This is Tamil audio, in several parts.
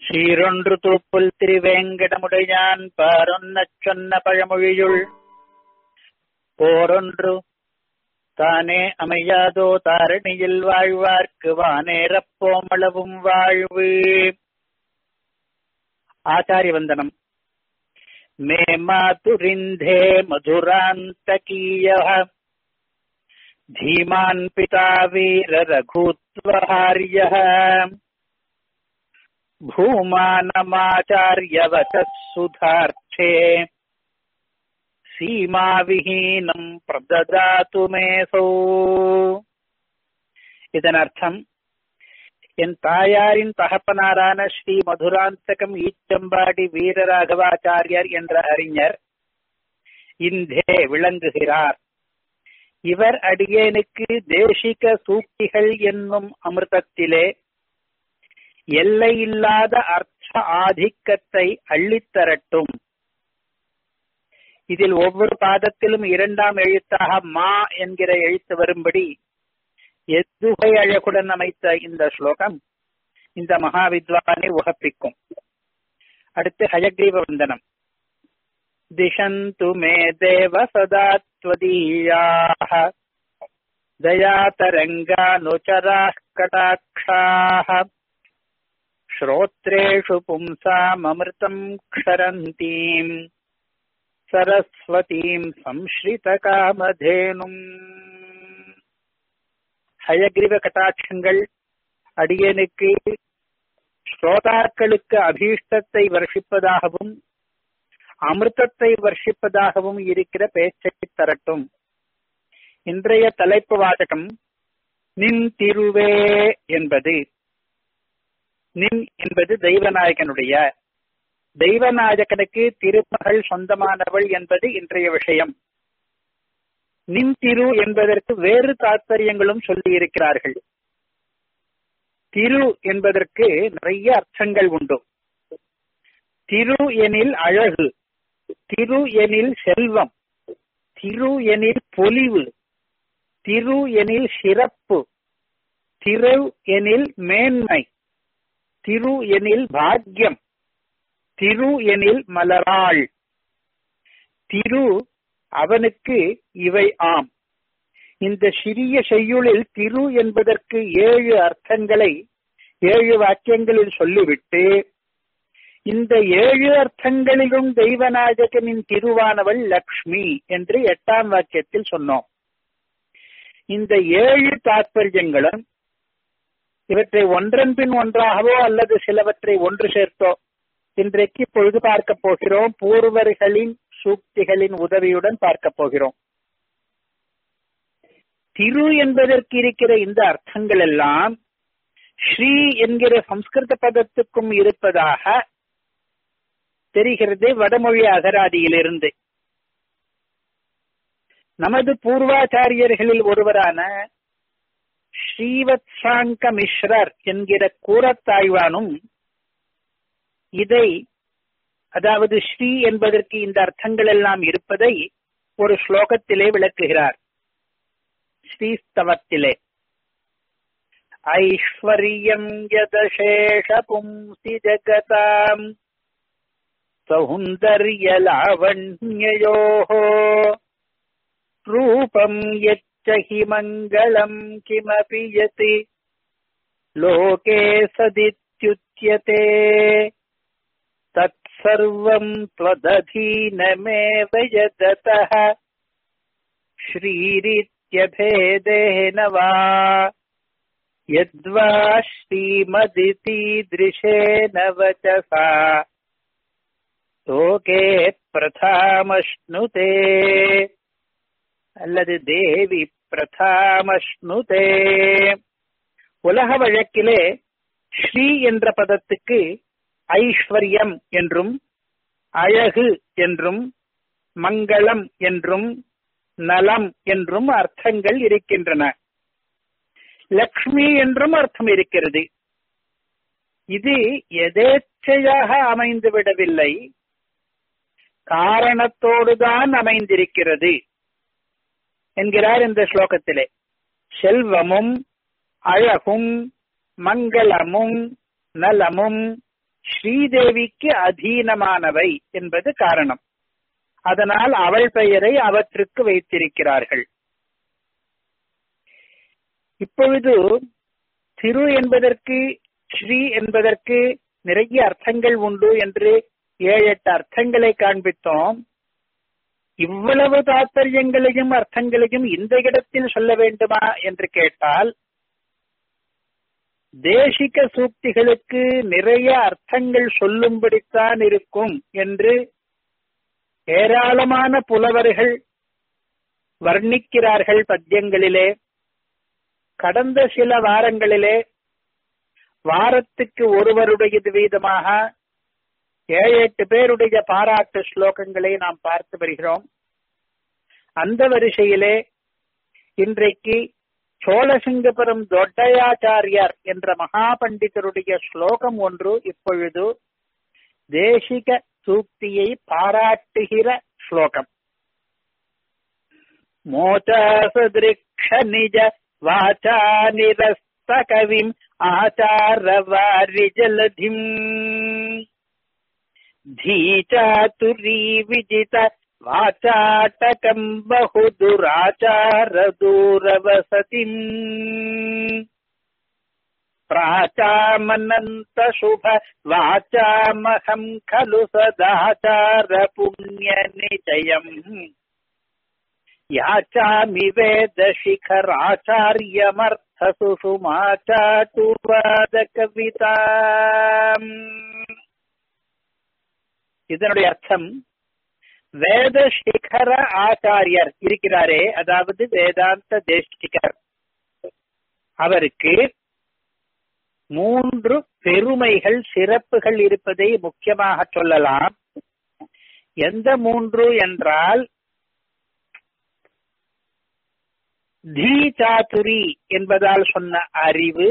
சீரொன்று தூப்புல் திருவேங்கடமுடையான் பாரொன்னச் சொன்ன பழமொழியுள் போரொன்று தானே அமையாதோ தாரணியில் வாழ்வார்க்கு வானேரப்போமளவும் வாழ்வு ஆச்சாரிய வந்தனம் மே மாதுரிந்தே மதுராந்தகீய धीमान् पिता वीररघूत्वहार्यः भूमानमाचार्यवचः सुधार्थे சீமாவிஹீனம் பிரததாத்து மேசோ இதன் அர்த்தம் என் தாயாரின் தகப்பனாரான ஸ்ரீ மதுராந்தகம் ஈச்சம்பாடி வீரராகவாச்சாரியர் என்ற அறிஞர் இந்தே விளங்குகிறார் இவர் அடியேனுக்கு தேசிக சூக்திகள் என்னும் அமிர்தத்திலே எல்லையில்லாத அர்த்த ஆதிக்கத்தை அள்ளித்தரட்டும் இதில் ஒவ்வொரு பாதத்திலும் இரண்டாம் எழுத்தாக மா என்கிற எழுத்து வரும்படி எதுகை அழகுடன் அமைத்த இந்த ஸ்லோகம் இந்த மகாவித்வானை உகப்பிக்கும் அடுத்து ஹயக்ரீவ வந்தனம் दिशन्तु मे देव सदा त्वदीयाः दयातरङ्गानुचराः कटाक्षाः श्रोत्रेषु पुंसाममृतम् क्षरन्तीम् सरस्वतीम् संश्रितकामधेनुम् ஹயக்ரீவ கட்டாட்சங்கள் அடியனுக்கு ஸ்ரோதாக்களுக்கு அபீஷ்டத்தை வர்ஷிப்பதாகவும் அமிர்தத்தை வர்ஷிப்பதாகவும் இருக்கிற பேச்சை தரட்டும் இன்றைய தலைப்பு வாசகம் நின் திருவே என்பது நின் என்பது தெய்வநாயகனுடைய தெய்வநாயகனுக்கு திருமகள் சொந்தமானவள் என்பது இன்றைய விஷயம் நின் திரு என்பதற்கு வேறு தாற்பயங்களும் சொல்லி இருக்கிறார்கள் திரு என்பதற்கு நிறைய அர்த்தங்கள் உண்டு திரு எனில் அழகு திரு எனில் செல்வம் திரு எனில் பொலிவு திரு எனில் சிறப்பு திரு எனில் மேன்மை திரு எனில் பாக்கியம் திரு எனில் மலராள் திரு அவனுக்கு இவை ஆம் இந்த சிறிய செய்யுளில் திரு என்பதற்கு ஏழு அர்த்தங்களை ஏழு வாக்கியங்களில் சொல்லிவிட்டு இந்த ஏழு அர்த்தங்களிலும் தெய்வநாயகனின் திருவானவள் லக்ஷ்மி என்று எட்டாம் வாக்கியத்தில் சொன்னோம் இந்த ஏழு தாற்பயங்களும் இவற்றை ஒன்றன் பின் ஒன்றாகவோ அல்லது சிலவற்றை ஒன்று சேர்த்தோ இன்றைக்கு பொழுது பார்க்க போகிறோம் பூர்வர்களின் சூக்திகளின் உதவியுடன் பார்க்க போகிறோம் திரு என்பதற்கு இருக்கிற இந்த அர்த்தங்கள் எல்லாம் ஸ்ரீ என்கிற சம்ஸ்கிருத பதத்துக்கும் இருப்பதாக தெரிகிறது வடமொழி அகராதியிலிருந்து நமது பூர்வாச்சாரியர்களில் ஒருவரான ஸ்ரீவத்சாங்க மிஸ்ரர் என்கிற கூறத்தாய்வானும் இதை அதாவது ஸ்ரீ என்பதற்கு இந்த அர்த்தங்கள் எல்லாம் இருப்பதை ஒரு ஸ்லோகத்திலே விளக்குகிறார் ஸ்ரீஸ்தவத்திலே ஐஸ்வர்யம் யதசேஷ பும்சி ஜகதாம் सौन्दर्यलावण्ययोः रूपम् यच्च हि मङ्गलम् किमपि यत् लोके सदित्युच्यते तत्सर्वम् त्वदधीनमेव यदतः श्रीरित्यभेदेन वा यद्वा श्रीमदितीदृशेन वचसा லோகே பிரதாமஷ்ணுதே அல்லது தேவி பிரதாமஷ்ணுதே உலக வழக்கிலே ஸ்ரீ என்ற பதத்துக்கு ஐஸ்வர்யம் என்றும் அழகு என்றும் மங்களம் என்றும் நலம் என்றும் அர்த்தங்கள் இருக்கின்றன லக்ஷ்மி என்றும் அர்த்தம் இருக்கிறது இது எதேச்சையாக அமைந்து விடவில்லை காரணத்தோடுதான் அமைந்திருக்கிறது என்கிறார் இந்த ஸ்லோகத்திலே செல்வமும் அழகும் மங்களமும் நலமும் ஸ்ரீதேவிக்கு அதீனமானவை என்பது காரணம் அதனால் அவள் பெயரை அவற்றுக்கு வைத்திருக்கிறார்கள் இப்பொழுது திரு என்பதற்கு ஸ்ரீ என்பதற்கு நிறைய அர்த்தங்கள் உண்டு என்று ஏழு எட்டு அர்த்தங்களை காண்பித்தோம் இவ்வளவு தாற்பயங்களையும் அர்த்தங்களையும் இந்த இடத்தில் சொல்ல வேண்டுமா என்று கேட்டால் தேசிக சூக்திகளுக்கு நிறைய அர்த்தங்கள் சொல்லும்படித்தான் இருக்கும் என்று ஏராளமான புலவர்கள் வர்ணிக்கிறார்கள் பத்தியங்களிலே கடந்த சில வாரங்களிலே வாரத்துக்கு ஒருவருடையது வீதமாக ஏழு எட்டு பேருடைய பாராட்டு ஸ்லோகங்களை நாம் பார்த்து வருகிறோம் அந்த வரிசையிலே இன்றைக்கு சோழசிங்கபுரம் தொட்டையாச்சாரியார் என்ற மகா பண்டிதருடைய ஸ்லோகம் ஒன்று இப்பொழுது தேசிக சூக்தியை பாராட்டுகிற ஸ்லோகம் மோச்சாசதிருக்ஷ நிஜ வாச்சா நிரஸ்த கவிம் ஆச்சாரவாரி ஜலதிம் धीचातुरी विजित वाचाटकम् बहुदुराचारदूरवसतिम् प्राचामनन्तशुभ वाचामहम् खलु सदाचारपुण्यनिचयम् याचामि वेदशिखराचार्यमर्थसुषुमाचाटुवादकविताम् இதனுடைய அர்த்தம் வேத சிகர ஆச்சாரியர் இருக்கிறாரே அதாவது வேதாந்த தேஷ்டிகர் அவருக்கு மூன்று பெருமைகள் சிறப்புகள் இருப்பதை முக்கியமாக சொல்லலாம் எந்த மூன்று என்றால் தீ சாத்துரி என்பதால் சொன்ன அறிவு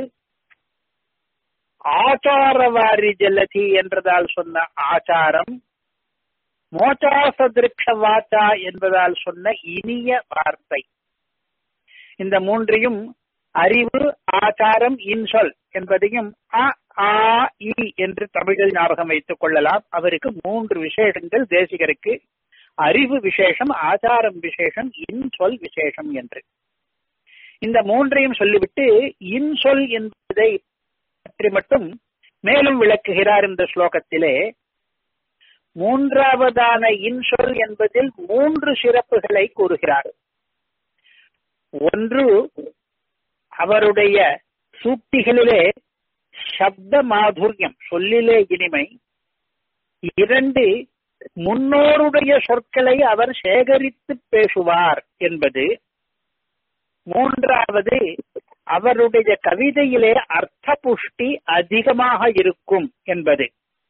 ஆச்சாரவாரி ஜல்லதி என்றதால் சொன்ன ஆச்சாரம் மோச்சாசதிருக்ஷ வாச்சா என்பதால் சொன்ன இனிய வார்த்தை இந்த மூன்றையும் அறிவு ஆச்சாரம் இன்சொல் என்பதையும் அ ஆ இ என்று தமிழில் ஞாபகம் வைத்துக் கொள்ளலாம் அவருக்கு மூன்று விசேஷங்கள் தேசிகருக்கு அறிவு விசேஷம் ஆச்சாரம் விசேஷம் இன்சொல் விசேஷம் என்று இந்த மூன்றையும் சொல்லிவிட்டு இன்சொல் என்பதை பற்றி மட்டும் மேலும் விளக்குகிறார் இந்த ஸ்லோகத்திலே மூன்றாவதான இன்சொல் என்பதில் மூன்று சிறப்புகளை கூறுகிறார் ஒன்று அவருடைய சூக்திகளிலே சப்த மாதுரியம் சொல்லிலே இனிமை இரண்டு முன்னோருடைய சொற்களை அவர் சேகரித்து பேசுவார் என்பது மூன்றாவது அவருடைய கவிதையிலே அர்த்த புஷ்டி அதிகமாக இருக்கும் என்பது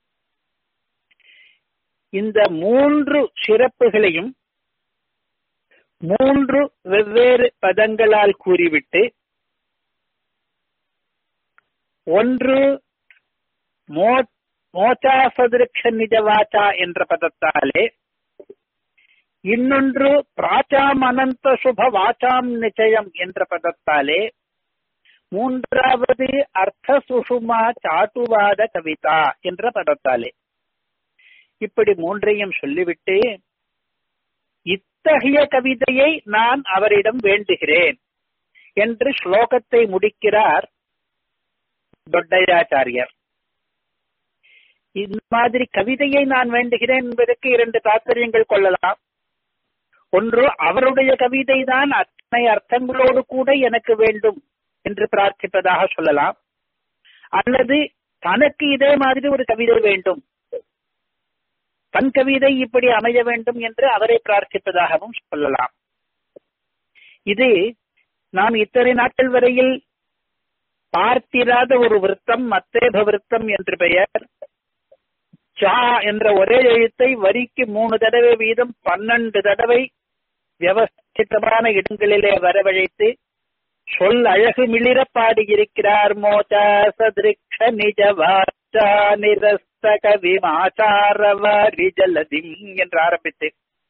இந்த மூன்று சிறப்புகளையும் மூன்று வெவ்வேறு பதங்களால் கூறிவிட்டு ஒன்று மோச்சாசதிருக்ஷ நிஜவாச்சா என்ற பதத்தாலே இன்னொன்று பிராச்சாம் அனந்த சுப வாச்சாம் நிச்சயம் என்ற பதத்தாலே மூன்றாவது அர்த்த சுஷுமா சாட்டுவாத கவிதா என்ற பதத்தாலே இப்படி மூன்றையும் சொல்லிவிட்டு இத்தகைய கவிதையை நான் அவரிடம் வேண்டுகிறேன் என்று ஸ்லோகத்தை முடிக்கிறார் தொட்டையாச்சாரியர் இந்த மாதிரி கவிதையை நான் வேண்டுகிறேன் என்பதற்கு இரண்டு தாத்பரியங்கள் கொள்ளலாம் ஒன்று அவருடைய கவிதை தான் அத்தனை அர்த்தங்களோடு கூட எனக்கு வேண்டும் என்று பிரார்த்திப்பதாக சொல்லலாம் அல்லது தனக்கு இதே மாதிரி ஒரு கவிதை வேண்டும் தன் கவிதை இப்படி அமைய வேண்டும் என்று அவரை பிரார்த்திப்பதாகவும் சொல்லலாம் இது நாம் இத்தனை நாட்கள் வரையில் பார்த்திராத ஒரு விருத்தம் மத்தேப விருத்தம் என்று பெயர் சா என்ற ஒரே எழுத்தை வரிக்கு மூணு தடவை வீதம் பன்னெண்டு தடவை வியவஸ்திதமான இடங்களிலே வரவழைத்து சொல் அழகு மிளிர பாடியிருக்கிறார் மோச்சா சதிருக்ஷ நிஜ வாச்சா நிரஸ்தக விமாச்சாரவாரி ஜலதிம் என்று ஆரம்பித்து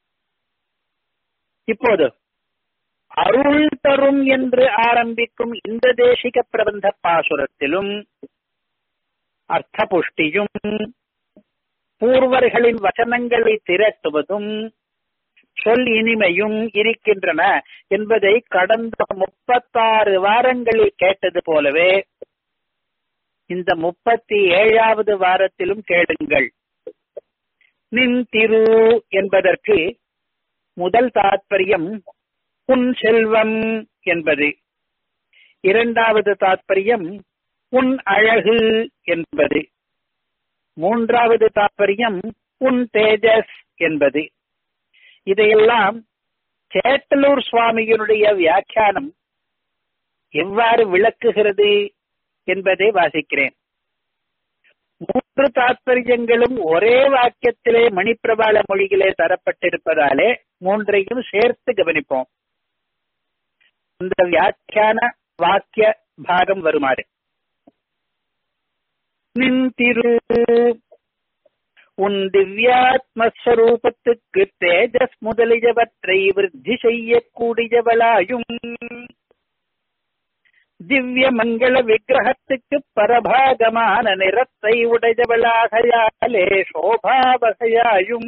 இப்போது அருள் தரும் என்று ஆரம்பிக்கும் இந்த தேசிக பிரபந்த பாசுரத்திலும் அர்த்த புஷ்டியும் பூர்வர்களின் வசனங்களை திரட்டுவதும் சொல் இனிமையும் இருக்கின்றன என்பதை கடந்த முப்பத்தாறு வாரங்களில் கேட்டது போலவே இந்த முப்பத்தி ஏழாவது வாரத்திலும் கேளுங்கள் நின் திரு என்பதற்கு முதல் தாத்பரியம் உன் செல்வம் என்பது இரண்டாவது தாத்பரியம் உன் அழகு என்பது மூன்றாவது தாத்பரியம் உன் தேஜஸ் என்பது இதையெல்லாம் சேட்டலூர் சுவாமியினுடைய வியாக்கியானம் எவ்வாறு விளக்குகிறது என்பதை வாசிக்கிறேன் மூன்று தாத்பரியங்களும் ஒரே வாக்கியத்திலே மணிப்பிரபாள மொழியிலே தரப்பட்டிருப்பதாலே மூன்றையும் சேர்த்து கவனிப்போம் இந்த வியாக்கியான வாக்கிய பாகம் வருமாறு நின் திரு உன் திவ்யாத்மஸ்வரூபத்துக்கு தேஜஸ் முதலியவற்றை விருத்தி செய்யக்கூடியவளாயும் திவ்ய மங்கள விக்கிரகத்துக்கு பரபாகமான நிறத்தை உடையவளாகையாலே சோபாவகையாயும்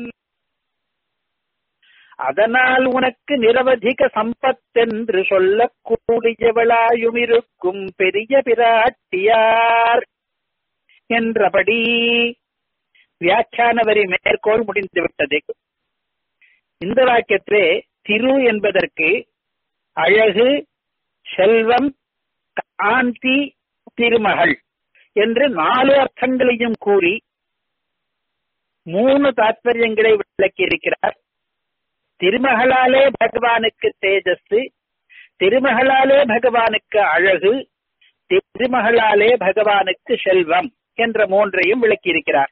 அதனால் உனக்கு நிரவதிக சம்பத்தென்று சொல்லக்கூடியவளாயும் இருக்கும் பெரிய பிராட்டியார் என்றபடி வியாக்கியான வரி மேற்கோள் முடிந்துவிட்டது இந்த வாக்கியத்திலே திரு என்பதற்கு அழகு செல்வம் காந்தி திருமகள் என்று நாலு அர்த்தங்களையும் கூறி மூணு தாத்பரியங்களை விளக்கி இருக்கிறார் திருமகளாலே பகவானுக்கு தேஜஸ் திருமகளாலே பகவானுக்கு அழகு திருமகளாலே பகவானுக்கு செல்வம் என்ற மூன்றையும் விளக்கியிருக்கிறார்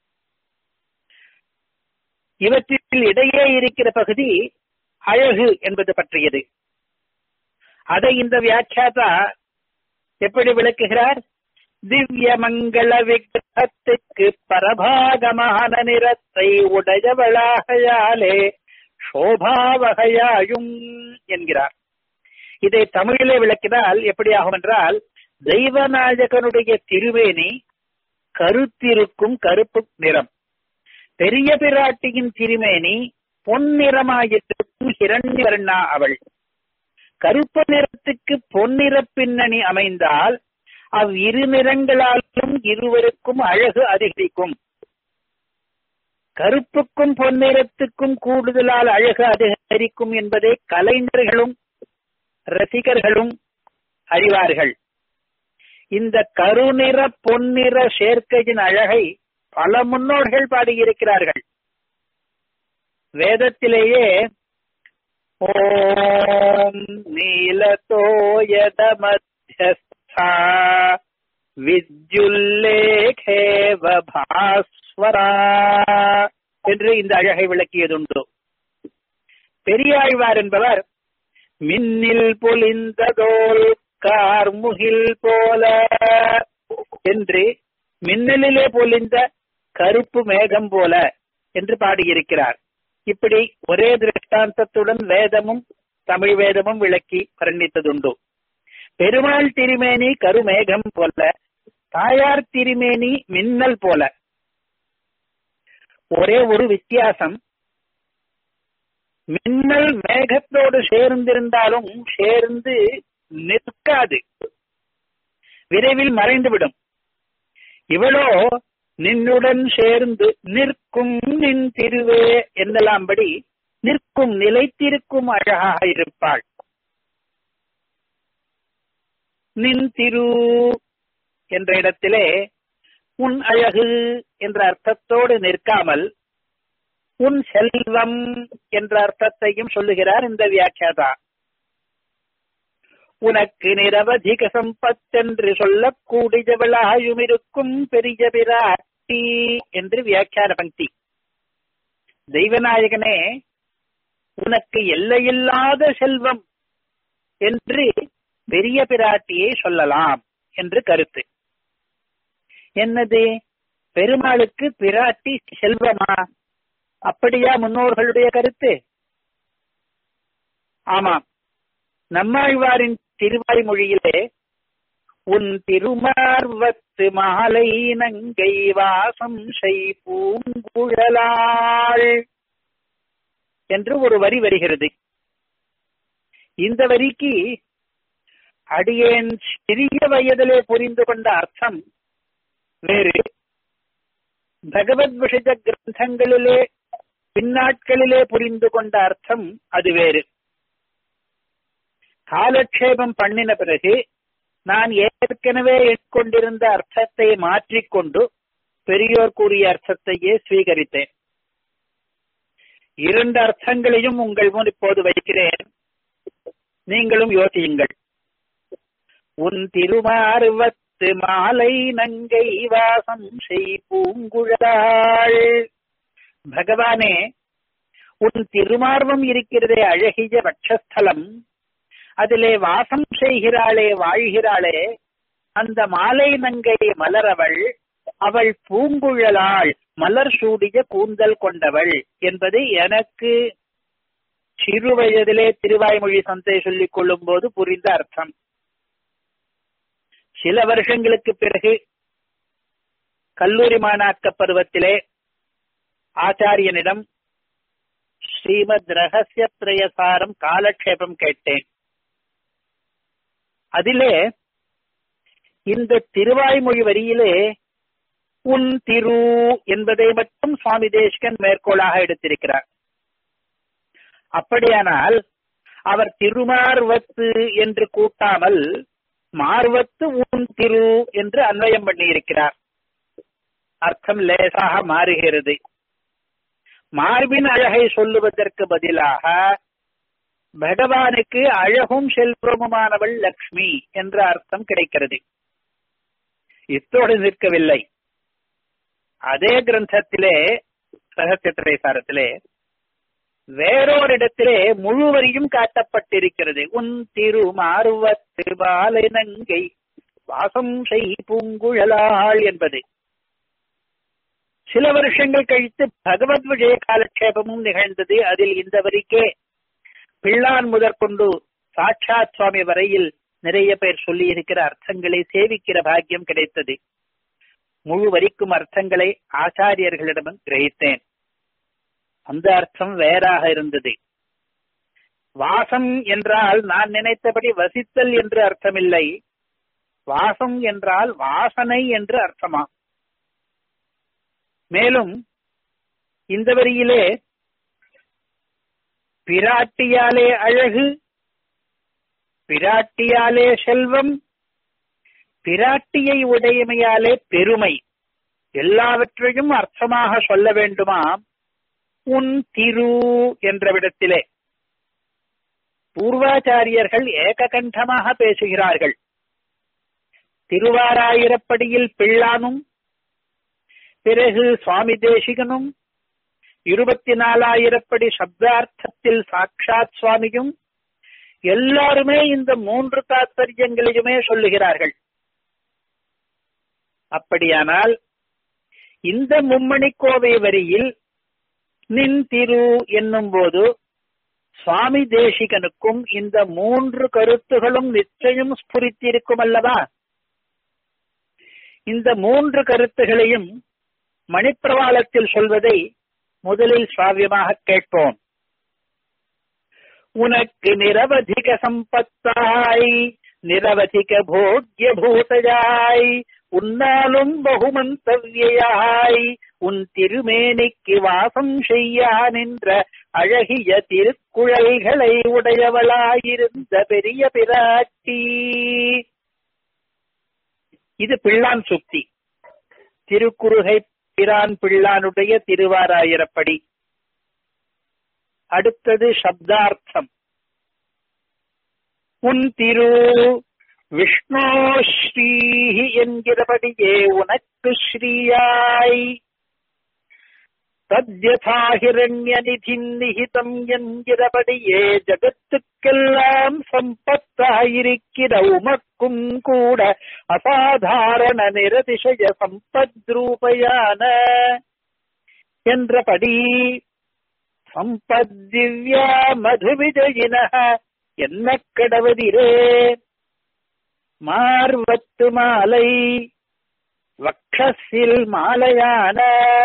இவற்றில் இடையே இருக்கிற பகுதி அழகு என்பது பற்றியது அதை இந்த வியாக்கியாதா எப்படி விளக்குகிறார் திவ்ய மங்கள விக்கிரகத்துக்கு பரபாகமான நிறத்தை உடையவளாகையாலே சோபாவகையாயும் என்கிறார் இதை தமிழிலே விளக்கினால் எப்படி ஆகும் என்றால் தெய்வநாயகனுடைய திருவேணி கருத்திருக்கும் கருப்பு நிறம் பெரிய பிராட்டியின் திருமேனி பொன்னிறமாயிருக்கும் ஹிரண்யவர்ணா அவள் கருப்பு நிறத்துக்கு பொன்னிற பின்னணி அமைந்தால் அவ் இரு நிறங்களாலும் இருவருக்கும் அழகு அதிகரிக்கும் கருப்புக்கும் பொன்னிறத்துக்கும் கூடுதலால் அழகு அதிகரிக்கும் என்பதை கலைஞர்களும் ரசிகர்களும் அறிவார்கள் இந்த கருநிற பொன்னிற சேர்க்கையின் அழகை பல முன்னோர்கள் பாடியிருக்கிறார்கள் வேதத்திலேயே ஓம் நீலதோயத மத்தியஸ்தா வித்யுல்லேகேவ பாஸ்வரா என்று இந்த அழகை விளக்கியதுண்டு பெரியாழ்வார் என்பவர் மின்னில் பொலிந்ததோல் கார்முகில் போல என்று மின்னலிலே பொலிந்த கருப்பு மேகம் போல என்று பாடியிருக்கிறார் இப்படி ஒரே திருஷ்டாந்தத்துடன் வேதமும் தமிழ் வேதமும் விளக்கி வர்ணித்ததுண்டு பெருமாள் திருமேனி கருமேகம் போல தாயார் திருமேனி மின்னல் போல ஒரே ஒரு வித்தியாசம் மின்னல் மேகத்தோடு சேர்ந்திருந்தாலும் சேர்ந்து நிற்காது விரைவில் மறைந்துவிடும் இவளோ நின்னுடன் சேர்ந்து நிற்கும் நின் திருவே என்னலாம்படி நிற்கும் நிலைத்திருக்கும் அழகாக இருப்பாள் நின் திரு என்ற இடத்திலே உன் அழகு என்ற அர்த்தத்தோடு நிற்காமல் உன் செல்வம் என்ற அர்த்தத்தையும் சொல்லுகிறார் இந்த வியாக்கியாதா உனக்கு நிரவதிக சம்பத்தென்று சொல்லக்கூடியவளாயும் இருக்கும் பெரிய பிராட்டி என்று வியாக்கியான பங்கி தெய்வநாயகனே உனக்கு எல்லையில்லாத செல்வம் என்று பெரிய பிராட்டியை சொல்லலாம் என்று கருத்து என்னது பெருமாளுக்கு பிராட்டி செல்வமா அப்படியா முன்னோர்களுடைய கருத்து ஆமாம் நம்மாழ்வாரின் திருவாய்மொழியிலே உன் திருமார்வத்து மாலை நங்கை வாசம் செய் பூங்குழலாள் என்று ஒரு வரி வருகிறது இந்த வரிக்கு அடியேன் சிறிய வயதிலே புரிந்து கொண்ட அர்த்தம் வேறு பகவத் விஷய கிரந்தங்களிலே பின்னாட்களிலே புரிந்து கொண்ட அர்த்தம் அது வேறு காலக்ஷேபம் பண்ணின பிறகு நான் ஏற்கனவே எட்கொண்டிருந்த அர்த்தத்தை மாற்றிக்கொண்டு பெரியோர் கூறிய அர்த்தத்தையே ஸ்வீகரித்தேன் இரண்டு அர்த்தங்களையும் உங்கள் முன் இப்போது வைக்கிறேன் நீங்களும் யோசியுங்கள் உன் திருமார்வத்து மாலை நங்கை வாசம் செய் பூங்குழலாள் பகவானே உன் திருமார்வம் இருக்கிறதே அழகிய வட்சஸ்தலம் அதிலே வாசம் செய்கிறாளே வாழ்கிறாளே அந்த மாலை நங்கை மலரவள் அவள் பூங்குழலாள் மலர் சூடிய கூந்தல் கொண்டவள் என்பது எனக்கு சிறு வயதிலே திருவாய்மொழி சந்தை சொல்லிக் கொள்ளும் போது புரிந்த அர்த்தம் சில வருஷங்களுக்கு பிறகு கல்லூரி மாணாக்க பருவத்திலே ஆச்சாரியனிடம் ஸ்ரீமத் ரகசிய திரயசாரம் காலக்ஷேபம் கேட்டேன் அதிலே இந்த திருவாய்மொழி வரியிலே உன் திரு என்பதை மட்டும் சுவாமி தேசிகன் மேற்கோளாக எடுத்திருக்கிறார் அப்படியானால் அவர் திருமார்வத்து என்று கூட்டாமல் மார்வத்து உன் திரு என்று அன்வயம் பண்ணியிருக்கிறார் அர்த்தம் லேசாக மாறுகிறது மார்பின் அழகை சொல்லுவதற்கு பதிலாக பகவானுக்கு அழகும் செல்வமுமானவள் லக்ஷ்மி என்ற அர்த்தம் கிடைக்கிறது இத்தோடு நிற்கவில்லை அதே கிரந்தத்திலே ரகசிய சாரத்திலே வேறோரிடத்திலே முழுவரியும் காட்டப்பட்டிருக்கிறது உன் திரு மார்வத்து பாலை நங்கை வாசம் செய் பூங்குழலாள் என்பது சில வருஷங்கள் கழித்து பகவத் விஜய காலக்ஷேபமும் நிகழ்ந்தது அதில் இந்த வரிக்கே பிள்ளான் முதற்கொண்டு சாட்சாத் சுவாமி வரையில் நிறைய பேர் சொல்லி இருக்கிற அர்த்தங்களை சேவிக்கிற பாக்கியம் கிடைத்தது முழு வரிக்கும் அர்த்தங்களை ஆச்சாரியர்களிடம் கிரகித்தேன் அந்த அர்த்தம் வேறாக இருந்தது வாசம் என்றால் நான் நினைத்தபடி வசித்தல் என்று அர்த்தமில்லை வாசம் என்றால் வாசனை என்று அர்த்தமா மேலும் இந்த வரியிலே பிராட்டியாலே அழகு பிராட்டியாலே செல்வம் பிராட்டியை உடையமையாலே பெருமை எல்லாவற்றையும் அர்த்தமாக சொல்ல வேண்டுமா உன் திரு என்ற விடத்திலே பூர்வாச்சாரியர்கள் ஏககண்டமாக பேசுகிறார்கள் திருவாராயிரப்படியில் பிள்ளானும் பிறகு சுவாமி தேசிகனும் இருபத்தி நாலாயிரப்படி சப்தார்த்தத்தில் சாட்சாத் சுவாமியும் எல்லாருமே இந்த மூன்று தாத்பரியங்களையுமே சொல்லுகிறார்கள் அப்படியானால் இந்த மும்மணி கோவை வரியில் நின் திரு என்னும் போது சுவாமி தேசிகனுக்கும் இந்த மூன்று கருத்துகளும் நிச்சயம் ஸ்புரித்திருக்கும் அல்லவா இந்த மூன்று கருத்துகளையும் மணிப்பிரவாளத்தில் சொல்வதை முதலில் சுவாவியமாக கேட்போம் உனக்கு நிரவதிக சம்பத்தாய் நிரவதிக போக்கிய பூதயாய் உன்னாலும் பகுமந்தவ்யாய் உன் திருமேனிக்கு வாசம் செய்யா நின்ற அழகிய திருக்குழல்களை உடையவளாயிருந்த பெரிய பிராட்டி இது பிள்ளான் சுக்தி திருக்குறுகை பிரான் பிள்ளானுடைய திருவாராயிரப்படி அடுத்தது சப்தார்த்தம் உன் திரு விஷ்ணோ ஸ்ரீஹி என்கிறபடியே உனக்கு ஸ்ரீயாய் தத்யதாஹிரண்ய நிதி நிகிதம் என்கிறபடியே ஜகத்துக்கெல்லாம் சம்பத்தாயிருக்கிற உமக்கும் கூட அசாதாரண நிரதிசய சம்பத்ரூபயான என்றபடி சம்பத்திவ்யா மது விஜயின என்ன கடவதிரே மார்வத்து மாலை வக்ஷஸில் மாலையான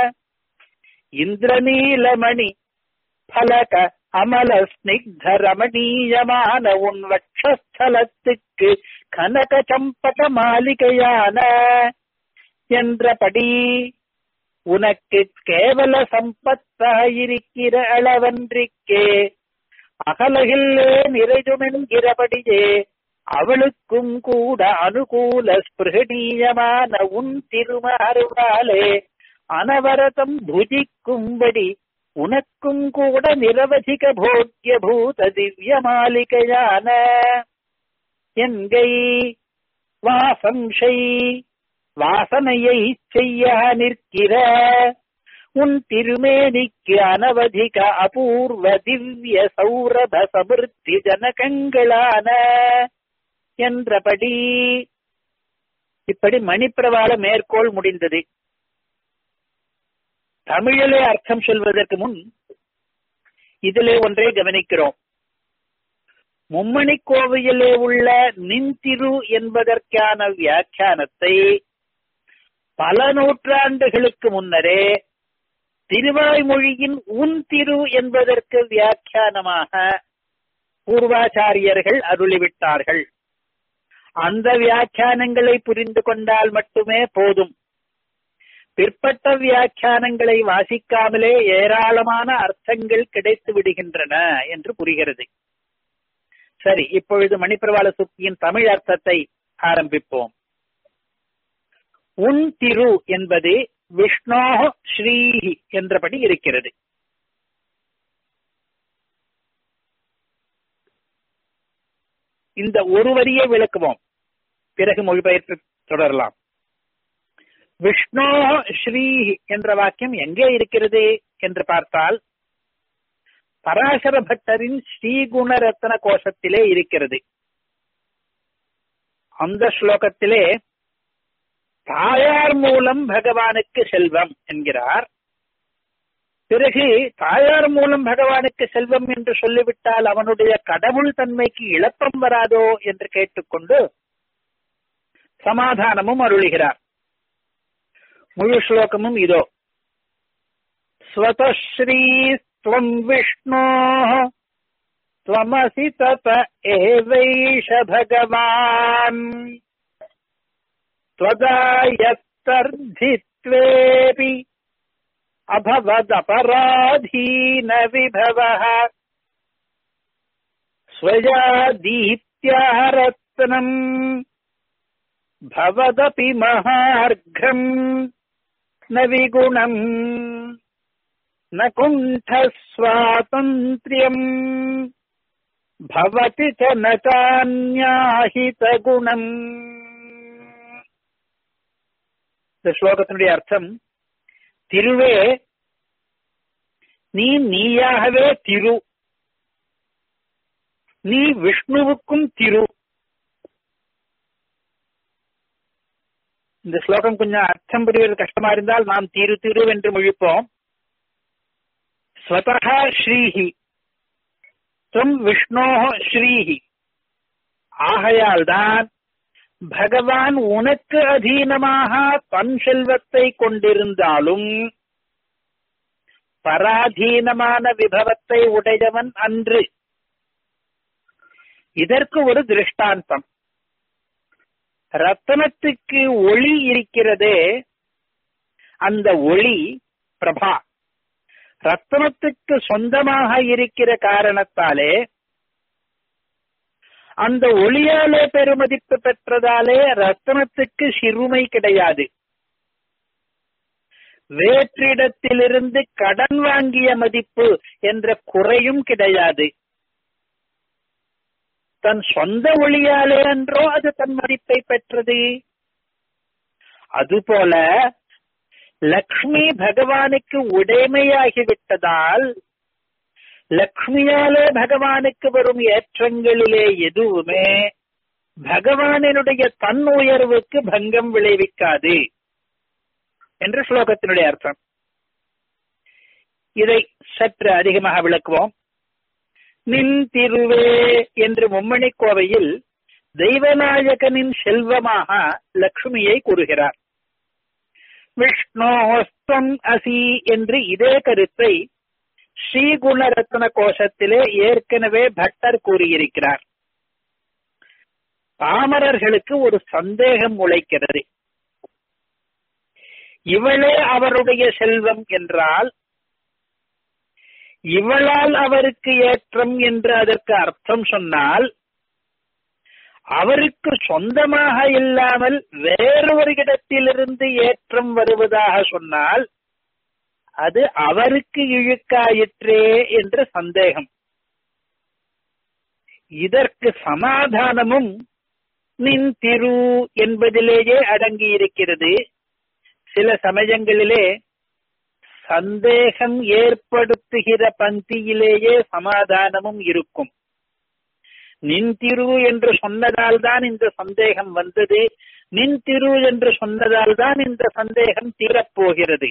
இந்திரநீலமணி பலக அமல ஸ்னிக்த ரமணீயமான உன் வட்சஸ்தலத்துக்கு கனக சம்பக மாளிகையான என்றபடி உனக்கு கேவல சம்பத்தாயிருக்கிற அளவன்றிக்கே அகலகில்லே நிறைதுமென்கிறபடியே அவளுக்கும் கூட அனுகூல ஸ்பிருகணீயமான உன் திருமாறுவாலே அனவரதம் புஜிக்கும்படி உனக்கும் கூட நிரவதிக போக்கிய பூத திவ்ய மாளிகையான என்கை வாசம்சை வாசனையை செய்ய நிற்கிற உன் திருமேனிக்கு அனவதிக அபூர்வ திவ்ய சௌரப சமிருத்தி ஜனகங்களான என்றபடி இப்படி மணிப்பிரவாள மேற்கோள் முடிந்தது தமிழிலே அர்த்தம் சொல்வதற்கு முன் இதிலே ஒன்றை கவனிக்கிறோம் மும்மணி கோவையிலே உள்ள நின்திரு என்பதற்கான வியாக்கியானத்தை பல நூற்றாண்டுகளுக்கு முன்னரே திருவாய்மொழியின் உன் திரு என்பதற்கு வியாக்கியானமாக பூர்வாச்சாரியர்கள் அருளிவிட்டார்கள் அந்த வியாக்கியானங்களை புரிந்து கொண்டால் மட்டுமே போதும் பிற்பட்ட வியாக்கியானங்களை வாசிக்காமலே ஏராளமான அர்த்தங்கள் கிடைத்து விடுகின்றன என்று புரிகிறது சரி இப்பொழுது மணிப்பிரவாள சுத்தியின் தமிழ் அர்த்தத்தை ஆரம்பிப்போம் உன் திரு என்பது விஷ்ணோ ஸ்ரீஹி என்றபடி இருக்கிறது இந்த ஒரு வரியை விளக்குவோம் பிறகு மொழிபெயர்த்து தொடரலாம் விஷ்ணோ ஸ்ரீ என்ற வாக்கியம் எங்கே இருக்கிறது என்று பார்த்தால் பராசர பட்டரின் ஸ்ரீகுணரத்ன கோஷத்திலே இருக்கிறது அந்த ஸ்லோகத்திலே தாயார் மூலம் பகவானுக்கு செல்வம் என்கிறார் பிறகு தாயார் மூலம் பகவானுக்கு செல்வம் என்று சொல்லிவிட்டால் அவனுடைய கடவுள் தன்மைக்கு இழப்பம் வராதோ என்று கேட்டுக்கொண்டு சமாதானமும் அருளுகிறார் முழு ஸ்லோகமும் இதோ ஸ்வதஸ்ரீஸ்வம் விஷ்ணோ त्वमसि तत एवैष भगवान् त्वदायत्तर्धित्वेऽपि अभवदपराधीनविभवः स्वया दीप्त्यारत्नम् भवदपि महार्घम् न विगुणम् न कुण्ठस्वातन्त्र्यम् भवति च न चान्याहितगुणम् இந்த ஸ்லோகத்தினுடைய அர்த்தம் திருவே நீ நீயாகவே திரு நீ விஷ்ணுவுக்கும் திரு இந்த ஸ்லோகம் கொஞ்சம் அர்த்தம் புரிவது கஷ்டமா இருந்தால் நாம் திரு திரு என்று முழிப்போம் ஸ்வதா ஸ்ரீஹி துவம் விஷ்ணோ ஸ்ரீஹி ஆகையால் தான் பகவான் உனக்கு அதீனமாக தன் செல்வத்தை கொண்டிருந்தாலும் பராதீனமான விபவத்தை உடையவன் அன்று இதற்கு ஒரு திருஷ்டாந்தம் ரத்தனத்துக்கு ஒளி இருக்கிறதே அந்த ஒளி பிரபா ரத்தனத்துக்கு சொந்தமாக இருக்கிற காரணத்தாலே அந்த ஒளியாலே பெருமதிப்பு பெற்றதாலே ரத்தனத்துக்கு சிறுமை கிடையாது வேற்றிடத்திலிருந்து கடன் வாங்கிய மதிப்பு என்ற குறையும் கிடையாது தன் சொந்த ஒளியாலே என்றோ அது தன் மதிப்பை பெற்றது அதுபோல லக்ஷ்மி பகவானுக்கு உடைமையாகிவிட்டதால் லக்ஷ்மியாலே பகவானுக்கு வரும் ஏற்றங்களிலே எதுவுமே பகவானினுடைய தன் உயர்வுக்கு பங்கம் விளைவிக்காது என்று ஸ்லோகத்தினுடைய அர்த்தம் இதை சற்று அதிகமாக விளக்குவோம் நின் திருவே என்று மும்மணி கோவையில் தெய்வநாயகனின் செல்வமாக லக்ஷ்மியை கூறுகிறார் விஷ்ணோஸ்தம் அசி என்று இதே கருத்தை ஸ்ரீகுணரத்ன கோஷத்திலே ஏற்கனவே பட்டர் கூறியிருக்கிறார் பாமரர்களுக்கு ஒரு சந்தேகம் உழைக்கிறது இவளே அவருடைய செல்வம் என்றால் இவளால் அவருக்கு ஏற்றம் என்று அதற்கு அர்த்தம் சொன்னால் அவருக்கு சொந்தமாக இல்லாமல் வேறொருவரிடத்திலிருந்து ஏற்றம் வருவதாக சொன்னால் அது அவருக்கு இழுக்காயிற்றே என்ற சந்தேகம் இதற்கு சமாதானமும் நின் திரு என்பதிலேயே அடங்கி இருக்கிறது சில சமயங்களிலே சந்தேகம் ஏற்படுத்துகிற பந்தியிலேயே சமாதானமும் இருக்கும் நின் திரு என்று சொன்னதால் தான் இந்த சந்தேகம் வந்தது நின் திரு என்று சொன்னதால் தான் இந்த சந்தேகம் தீரப்போகிறது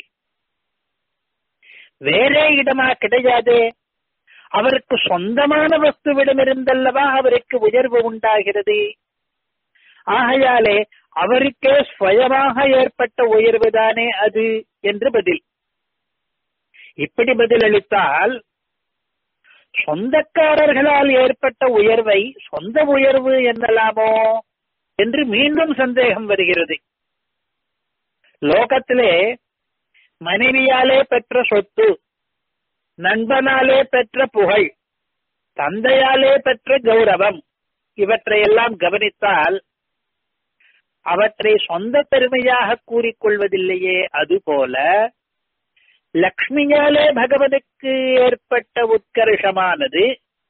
வேறே இடமா கிடையாதே அவருக்கு சொந்தமான வஸ்துவிடமிருந்தல்லவா அவருக்கு உயர்வு உண்டாகிறது ஆகையாலே அவருக்கே சுயமாக ஏற்பட்ட உயர்வுதானே அது என்று பதில் இப்படி பதிலளித்தால் சொந்தக்காரர்களால் ஏற்பட்ட உயர்வை சொந்த உயர்வு என்னலாமோ என்று மீண்டும் சந்தேகம் வருகிறது லோகத்திலே மனைவியாலே பெற்ற சொத்து நண்பனாலே பெற்ற புகழ் தந்தையாலே பெற்ற கௌரவம் இவற்றையெல்லாம் கவனித்தால் அவற்றை சொந்த பெருமையாக கூறிக்கொள்வதில்லையே அதுபோல லக்ஷ்மியாலே பகவனுக்கு ஏற்பட்ட உத்கர்ஷமானது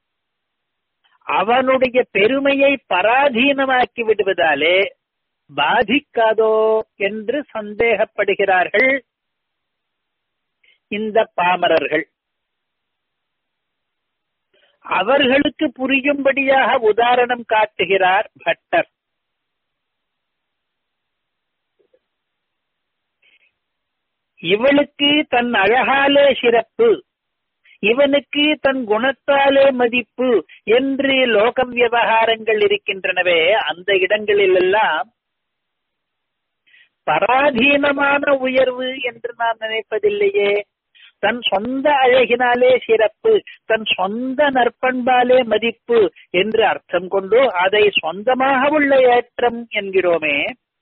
அவனுடைய பெருமையை பராதீனமாக்கி விடுவதாலே பாதிக்காதோ என்று சந்தேகப்படுகிறார்கள் இந்த பாமரர்கள் அவர்களுக்கு புரியும்படியாக உதாரணம் காட்டுகிறார் பட்டர் இவளுக்கு தன் அழகாலே சிறப்பு இவனுக்கு தன் குணத்தாலே மதிப்பு என்று லோக விவகாரங்கள் இருக்கின்றனவே அந்த இடங்களிலெல்லாம் பராதீனமான உயர்வு என்று நான் நினைப்பதில்லையே தன் சொந்த அழகினாலே சிறப்பு தன் சொந்த நற்பண்பாலே மதிப்பு என்று அர்த்தம் கொண்டு அதை சொந்தமாக உள்ள ஏற்றம் என்கிறோமே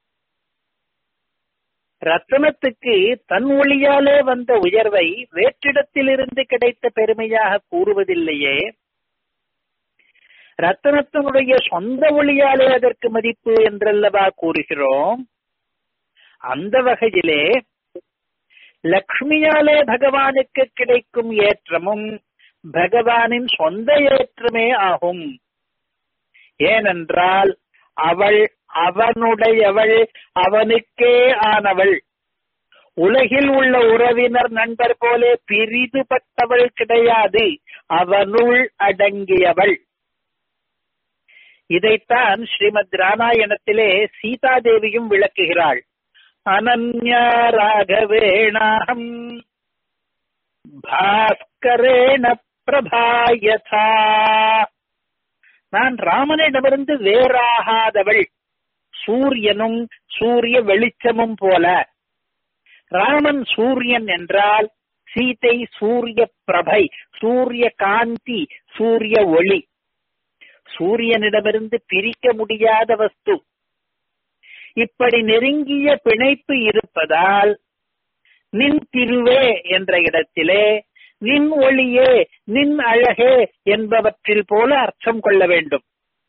ரத்தனத்துக்கு தன் ஒளியாலே வந்த உயர்வை வேற்றிடத்திலிருந்து கிடைத்த பெருமையாக கூறுவதில்லையே ரத்தனத்தினுடைய சொந்த ஒளியாலே அதற்கு மதிப்பு என்றல்லவா கூறுகிறோம் அந்த வகையிலே லக்ஷ்மியாலே பகவானுக்கு கிடைக்கும் ஏற்றமும் பகவானின் சொந்த ஏற்றமே ஆகும் ஏனென்றால் அவள் அவனுடையவள் அவனுக்கே ஆனவள் உலகில் உள்ள உறவினர் நண்பர் போலே பிரிதுபட்டவள் கிடையாது அவனுள் அடங்கியவள் இதைத்தான் ஸ்ரீமத் ராமாயணத்திலே சீதாதேவியும் விளக்குகிறாள் அனன்யா ராகவேணாம் பாஸ்கரேண பிரபாயதா நான் ராமனிடமிருந்து வேறாகாதவள் சூரியனும் சூரிய வெளிச்சமும் போல ராமன் சூரியன் என்றால் சீதை சூரிய பிரபை சூரிய காந்தி சூரிய ஒளி சூரியனிடமிருந்து பிரிக்க முடியாத வஸ்து இப்படி நெருங்கிய பிணைப்பு இருப்பதால் நின் திருவே என்ற இடத்திலே நின் ஒளியே நின் அழகே என்பவற்றில் போல அர்த்தம் கொள்ள வேண்டும்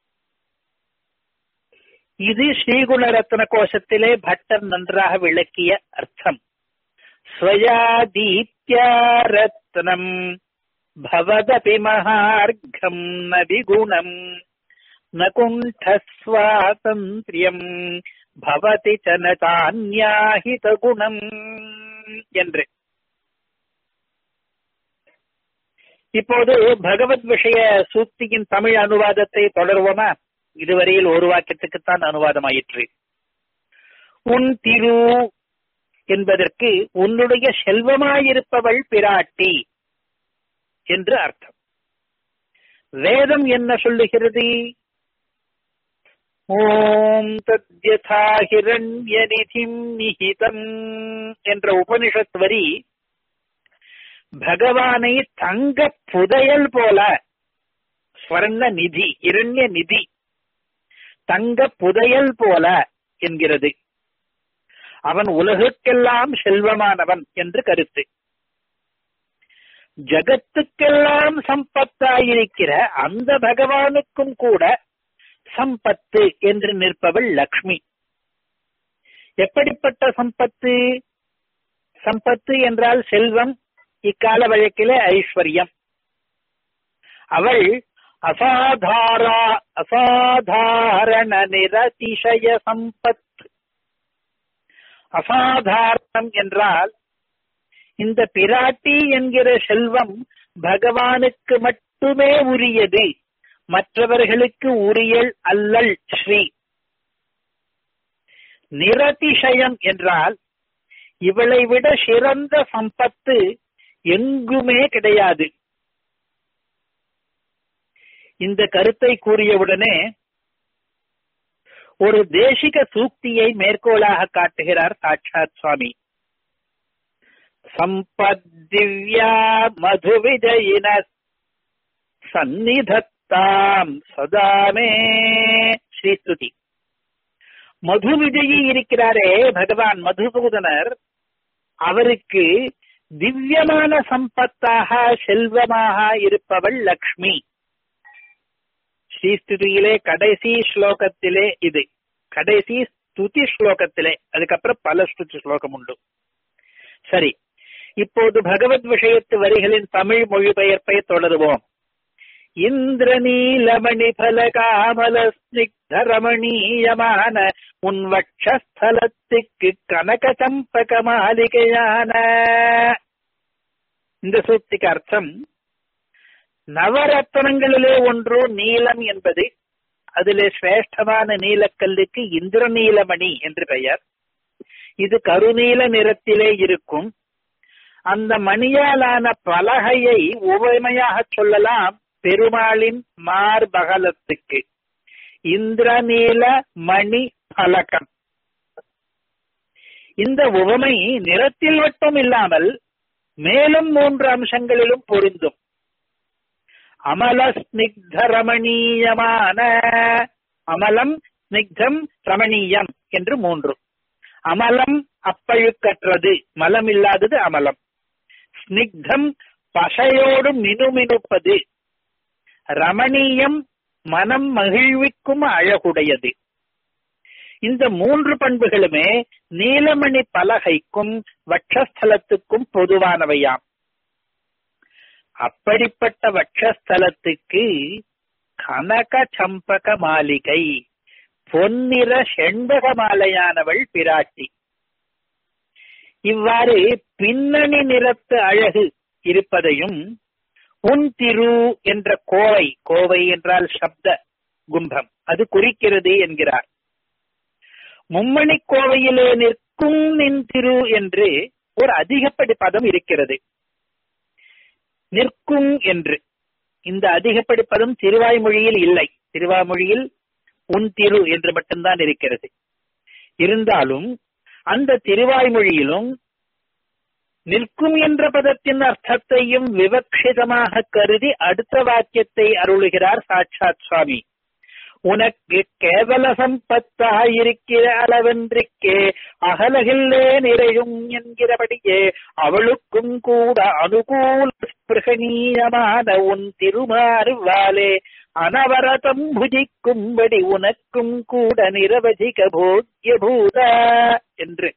இது ஸ்ரீகுணரத்ன கோஷத்திலே பட்டர் நன்றாக விளக்கிய அர்த்தம் ஸ்வயா தீப்தியா ரத்னம் பவதபி மகார்க்கம் ந விகுணம் ந குண்டஸ்வாதந்திரியம் பவதி சனதான்யாஹித குணம் என்று இப்போது பகவத் விஷய சூக்தியின் தமிழ் அனுவாதத்தை தொடர்வோமா இதுவரையில் ஒரு வாக்கியத்துக்குத்தான் அனுவாதமாயிற்று உன் திரு என்பதற்கு உன்னுடைய செல்வமாயிருப்பவள் பிராட்டி என்று அர்த்தம் வேதம் என்ன சொல்லுகிறது ஓம் தத்யதா ஹிரண்யநிதிம் நிஹிதம் என்ற உபனிஷத் வரி பகவானை தங்க புதையல் போல ஸ்வர்ண நிதி இரண்ய நிதி தங்க புதையல் போல என்கிறது அவன் உலகுக்கெல்லாம் செல்வமானவன் என்று கருத்து ஜகத்துக்கெல்லாம் சம்பத்தாயிருக்கிற அந்த பகவானுக்கும் கூட சம்பத்து என்று நிற்பவள் லக்ஷ்மி எப்படிப்பட்ட சம்பத்து சம்பத்து என்றால் செல்வம் இக்கால வழக்கிலே ஐஸ்வர்யம் அவள் அசாதாரா அசாதாரண நிரதிசய சம்பத் அசாதாரணம் என்றால் இந்த பிராட்டி என்கிற செல்வம் பகவானுக்கு மட்டுமே உரியது மற்றவர்களுக்கு உரியல் அல்லல் ஸ்ரீ நிரதிசயம் என்றால் இவளை விட சிறந்த சம்பத்து எங்குமே கிடையாது இந்த கருத்தை கூறியவுடனே ஒரு தேசிக சூக்தியை மேற்கோளாக காட்டுகிறார் சாட்சாத் சுவாமி சம்பத்திவ்யா மதுவிஜயின சந்நிதத்தாம் சதாமே ஸ்ரீஸ்துதி மது விஜயி இருக்கிறாரே பகவான் மதுசூதனர் அவருக்கு திவ்யமான சம்பத்தாக செல்வமாக இருப்பவள் லக்ஷ்மி ஸ்ரீஸ்துதியிலே கடைசி ஸ்லோகத்திலே இது கடைசி ஸ்துதி ஸ்லோகத்திலே அதுக்கப்புறம் பல ஸ்துதி ஸ்லோகம் உண்டு சரி இப்போது பகவத் விஷயத்து வரிகளின் தமிழ் மொழிபெயர்ப்பை தொடருவோம் இந்திரநீலமணி பலகாமல ஸ்னிக்த ரமணீயமான உன் வட்சஸ்தலத்துக்கு கனக சம்பக மாளிகையான இந்த சூக்திக்கு அர்த்தம் நவரத்னங்களிலே ஒன்று நீலம் என்பது அதிலே சிரேஷ்டமான நீலக்கல்லுக்கு இந்திரநீலமணி என்று பெயர் இது கருநீல நிறத்திலே இருக்கும் அந்த மணியாலான பலகையை உவமையாக சொல்லலாம் பெருமாளின் மார்பகலத்துக்கு இந்திரநீல மணி பலகம் இந்த உவமை நிறத்தில் மட்டும் இல்லாமல் மேலும் மூன்று அம்சங்களிலும் பொருந்தும் அமல ஸ்னிக்த ரமணீயமான அமலம் ஸ்னிக்தம் ரமணீயம் என்று மூன்று அமலம் அப்பழுக்கற்றது மலம் இல்லாதது அமலம் ஸ்னிக்தம் பசையோடு மினுமினுப்பது ரமணீயம் மனம் மகிழ்விக்கும் அழகுடையது இந்த மூன்று பண்புகளுமே நீலமணி பலகைக்கும் வட்சஸ்தலத்துக்கும் பொதுவானவையாம் அப்படிப்பட்ட வட்சஸ்தலத்துக்கு கனக சம்பக மாளிகை பொன்னிற செண்பக மாலையானவள் பிராட்டி இவ்வாறு பின்னணி நிறத்து அழகு இருப்பதையும் உன் திரு என்ற கோவை கோவை என்றால் சப்த கும்பம் அது குறிக்கிறது என்கிறார் மும்மணி கோவையிலே நிற்கும் நின் திரு என்று ஒரு அதிகப்படி பதம் இருக்கிறது நிற்கும் என்று இந்த அதிகப்படி பதம் திருவாய்மொழியில் இல்லை திருவாய்மொழியில் உன் திரு என்று மட்டும்தான் இருக்கிறது இருந்தாலும் அந்த திருவாய்மொழியிலும் நிற்கும் என்ற பதத்தின் அர்த்தத்தையும் விவக்ஷிதமாக கருதி அடுத்த வாக்கியத்தை அருளுகிறார் சாட்சாத் சுவாமி உனக்கு கேவல சம்பத்தாயிருக்கிற அளவென்றிக்கே அகலகில்லே நிறையும் என்கிறபடியே அவளுக்கும் கூட அனுகூல ஸ்பிருகணீயமான உன் திருமாறுவாலே அனவரதம் புஜிக்கும்படி உனக்கும் கூட நிரவதிக போக்கிய பூத என்று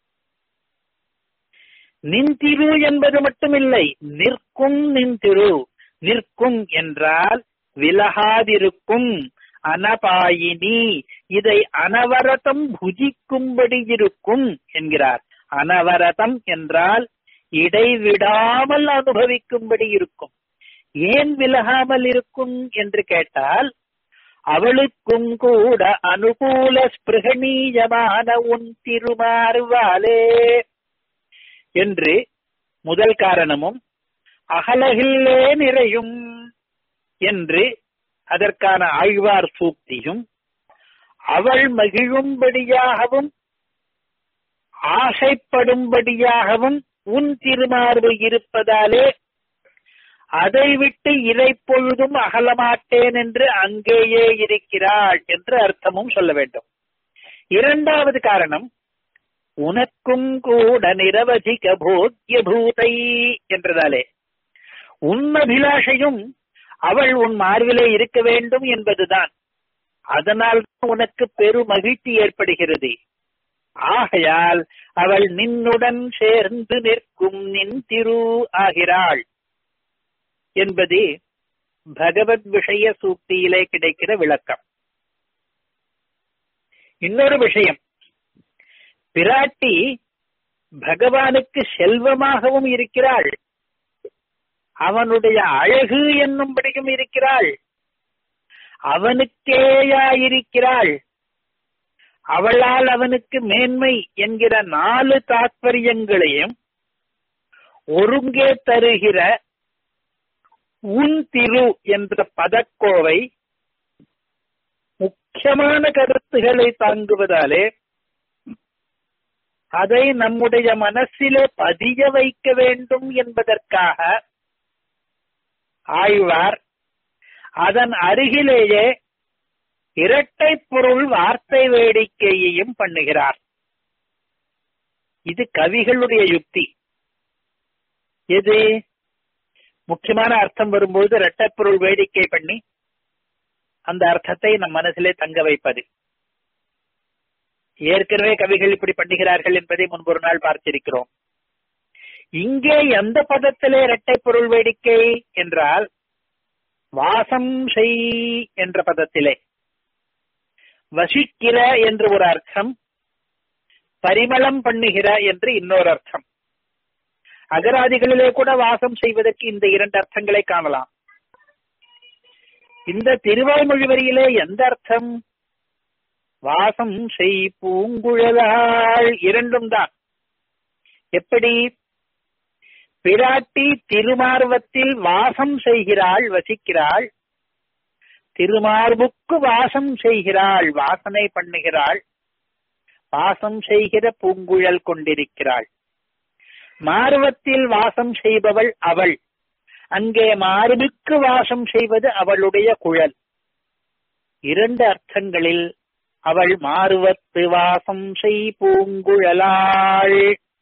நின்திரு என்பது மட்டுமில்லை நிற்கும் நின்திரு நிற்கும் என்றால் விலகாதிருக்கும் அனபாயினி இதை அனவரதம் புஜிக்கும்படி இருக்கும் என்கிறார் அனவரதம் என்றால் இடைவிடாமல் அனுபவிக்கும்படி இருக்கும் ஏன் விலகாமல் இருக்கும் என்று கேட்டால் அவளுக்கும் கூட அனுகூல ஸ்பிருகணீயமான உன் திருமாறுவாலே என்று முதல் காரணமும் அகலகில்லே நிறையும் என்று அதற்கான ஆழ்வார் சூக்தியும் அவள் மகிழும்படியாகவும் ஆசைப்படும்படியாகவும் உன் திருமார்பு இருப்பதாலே அதை விட்டு இறை பொழுதும் அகலமாட்டேன் என்று அங்கேயே இருக்கிறாள் என்று அர்த்தமும் சொல்ல வேண்டும் இரண்டாவது காரணம் உனக்கும் கூட நிரவதிக போக்கிய பூதை என்றதாலே உன் அபிலாஷையும் அவள் உன் மார்பிலே இருக்க வேண்டும் என்பதுதான் அதனால் உனக்கு பெரு மகிழ்ச்சி ஏற்படுகிறது ஆகையால் அவள் நின்னுடன் சேர்ந்து நிற்கும் நின் திரு ஆகிறாள் என்பது பகவத் விஷய சூக்தியிலே கிடைக்கிற விளக்கம் இன்னொரு விஷயம் பிராட்டி பகவானுக்கு செல்வமாகவும் இருக்கிறாள் அவனுடைய அழகு என்னும்படியும் இருக்கிறாள் அவனுக்கேயாயிருக்கிறாள் அவளால் அவனுக்கு மேன்மை என்கிற நாலு தாத்பரியங்களையும் ஒருங்கே தருகிற உன் திரு என்ற பதக்கோவை முக்கியமான கருத்துக்களை தாங்குவதாலே அதை நம்முடைய மனசிலே பதிய வைக்க வேண்டும் என்பதற்காக ஆழ்வார் அதன் அருகிலேயே இரட்டை பொருள் வார்த்தை வேடிக்கையையும் பண்ணுகிறார் இது கவிகளுடைய யுக்தி எது முக்கியமான அர்த்தம் வரும்போது இரட்டை பொருள் வேடிக்கை பண்ணி அந்த அர்த்தத்தை நம் மனசிலே தங்க வைப்பது ஏற்கனவே கவிகள் இப்படி பண்ணுகிறார்கள் என்பதை முன்பொரு நாள் பார்த்திருக்கிறோம் இங்கே எந்த பதத்திலே இரட்டை பொருள் வேடிக்கை என்றால் வாசம் செய் என்ற பதத்திலே வசிக்கிற என்று ஒரு அர்த்தம் பரிமளம் பண்ணுகிற என்று இன்னொரு அர்த்தம் அகராதிகளிலே கூட வாசம் செய்வதற்கு இந்த இரண்டு அர்த்தங்களை காணலாம் இந்த திருவாய்மொழி வரியிலே எந்த அர்த்தம் வாசம் செய் பூங்குழலாள் இரண்டும் தான் எப்படி பிராட்டி திருமார்வத்தில் வாசம் செய்கிறாள் வசிக்கிறாள் திருமார்புக்கு வாசம் செய்கிறாள் வாசனை பண்ணுகிறாள் வாசம் செய்கிற பூங்குழல் கொண்டிருக்கிறாள் மார்வத்தில் வாசம் செய்பவள் அவள் அங்கே மார்புக்கு வாசம் செய்வது அவளுடைய குழல் இரண்டு அர்த்தங்களில் அவள் மாறுவத்து வாசம் செய் பூங்குழலாள்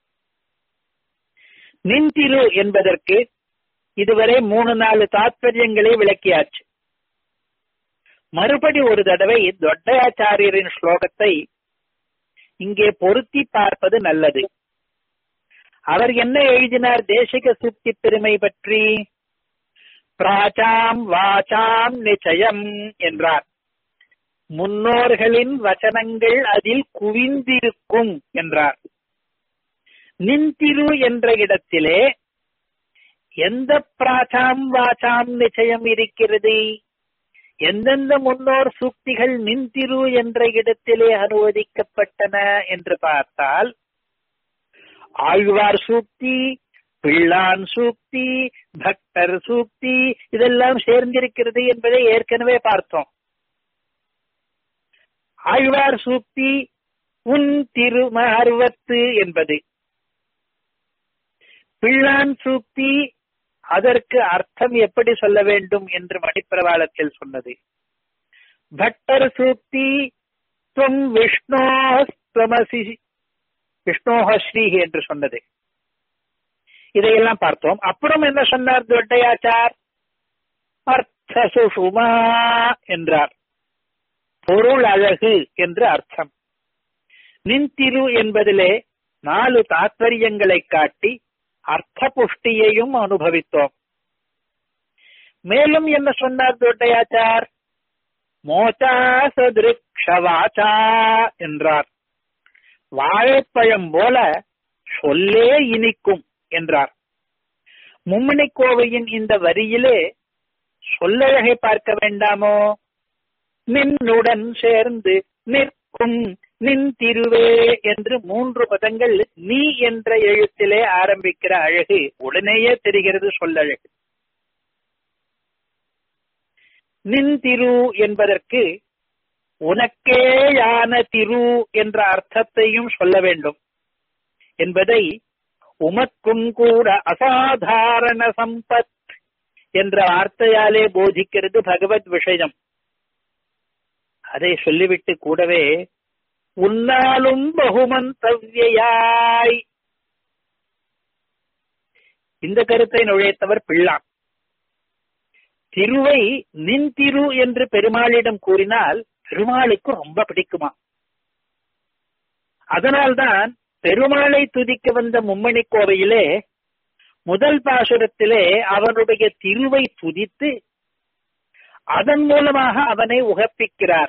நின்திரு என்பதற்கு இதுவரை மூணு நாலு தாத்பரியங்களை விளக்கியாச்சு மறுபடி ஒரு தடவை தொட்டையாச்சாரியரின் ஸ்லோகத்தை இங்கே பொருத்தி பார்ப்பது நல்லது அவர் என்ன எழுதினார் தேசிக சூக்தி பெருமை பற்றி பிராச்சாம் வாச்சாம் நிச்சயம் என்றார் முன்னோர்களின் வசனங்கள் அதில் குவிந்திருக்கும் என்றார் நின்திரு என்ற இடத்திலே எந்த பிராச்சாம் வாச்சாம் நிச்சயம் இருக்கிறது எந்தெந்த முன்னோர் சூக்திகள் நின்திரு என்ற இடத்திலே அனுமதிக்கப்பட்டன என்று பார்த்தால் ஆழ்வார் சூக்தி பிள்ளான் சூக்தி பக்தர் சூக்தி இதெல்லாம் சேர்ந்திருக்கிறது என்பதை ஏற்கனவே பார்த்தோம் ஆழ்வார் சூக்தி உன் திருமார்வத்து என்பது பிள்ளான் சூக்தி அதற்கு அர்த்தம் எப்படி சொல்ல வேண்டும் என்று மணிப்பிரவாளத்தில் சொன்னது பட்டர் சூக்தி துவம் விஷ்ணோஸ்தமசி விஷ்ணோஹஸ்ரீ என்று சொன்னது இதையெல்லாம் பார்த்தோம் அப்புறம் என்ன சொன்னார் தொட்டையாச்சார் அர்த்த சுஷுமா என்றார் பொருள் அழகு என்று அர்த்தம் நின்திரு என்பதிலே நாலு தாத்பரியங்களை காட்டி அர்த்த புஷ்டியையும் அனுபவித்தோம் மேலும் என்ன சொன்னார் தொட்டையாச்சார் மோச்சா சதிருக்ஷவாச்சா என்றார் வாழைப்பழம் போல சொல்லே இனிக்கும் என்றார் மும்மணி கோவையின் இந்த வரியிலே சொல்லழகை பார்க்க வேண்டாமோ நின்னுடன் சேர்ந்து நிற்கும் நின் திருவே என்று மூன்று பதங்கள் நீ என்ற எழுத்திலே ஆரம்பிக்கிற அழகு உடனேயே தெரிகிறது சொல்லழகு நின் திரு என்பதற்கு உனக்கேயான திரு என்ற அர்த்தத்தையும் சொல்ல வேண்டும் என்பதை உமக்கும் கூட அசாதாரண சம்பத் என்ற வார்த்தையாலே போதிக்கிறது பகவத் விஷயம் அதை சொல்லிவிட்டு கூடவே உன்னாலும் பகுமந்தவ்யாய் இந்த கருத்தை நுழைத்தவர் பிள்ளான் திருவை நின் திரு என்று பெருமாளிடம் கூறினால் பெருமாளுக்கு ரொம்ப பிடிக்குமா அதனால்தான் பெருமாளை துதிக்க வந்த மும்மணி கோவையிலே முதல் பாசுரத்திலே அவனுடைய திருவை துதித்து அதன் மூலமாக அவனை உகப்பிக்கிறார்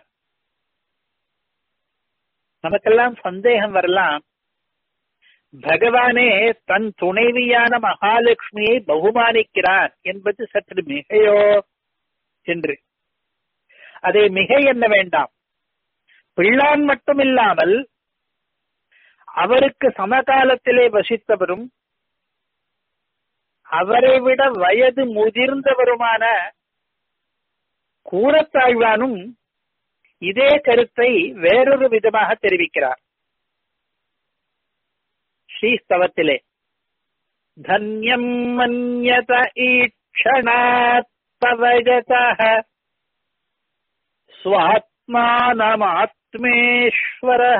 நமக்கெல்லாம் சந்தேகம் வரலாம் பகவானே தன் துணைவியான மகாலட்சுமியை பகுமானிக்கிறார் என்பது சற்று மிகையோ என்று அதை மிகை என்ன வேண்டாம் பிள்ளான் மட்டுமில்லாமல் அவருக்கு சமகாலத்திலே வசித்தவரும் அவரை விட வயது முதிர்ந்தவருமான கூறத்தாழ்வானும் இதே கருத்தை வேறொரு விதமாக தெரிவிக்கிறார் ஸ்ரீஸ்தவத்திலே தன்யம் மன்யத ஈக்ஷணாத் பவஜதः ஸ்வாத்மானமாத்மேஸ்வரः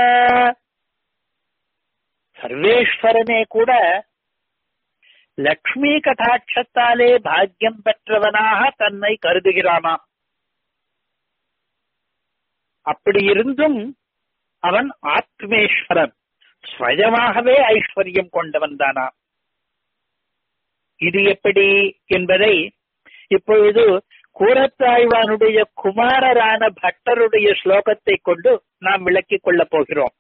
சர்வேஸ்வரனே கூட லக்ஷ்மி கடாட்சத்தாலே பாக்கியம் பெற்றவனாக தன்னை கருதுகிறானா அப்படி இருந்தும் அவன் ஆத்மேஸ்வரன் ஸ்வயமாகவே ஐஸ்வர்யம் கொண்டவன் தானா இது எப்படி என்பதை இப்பொழுது கூரத்தாழ்வானுடைய குமாரரான பட்டருடைய ஸ்லோகத்தை கொண்டு நாம் விளக்கிக் கொள்ளப் போகிறோம்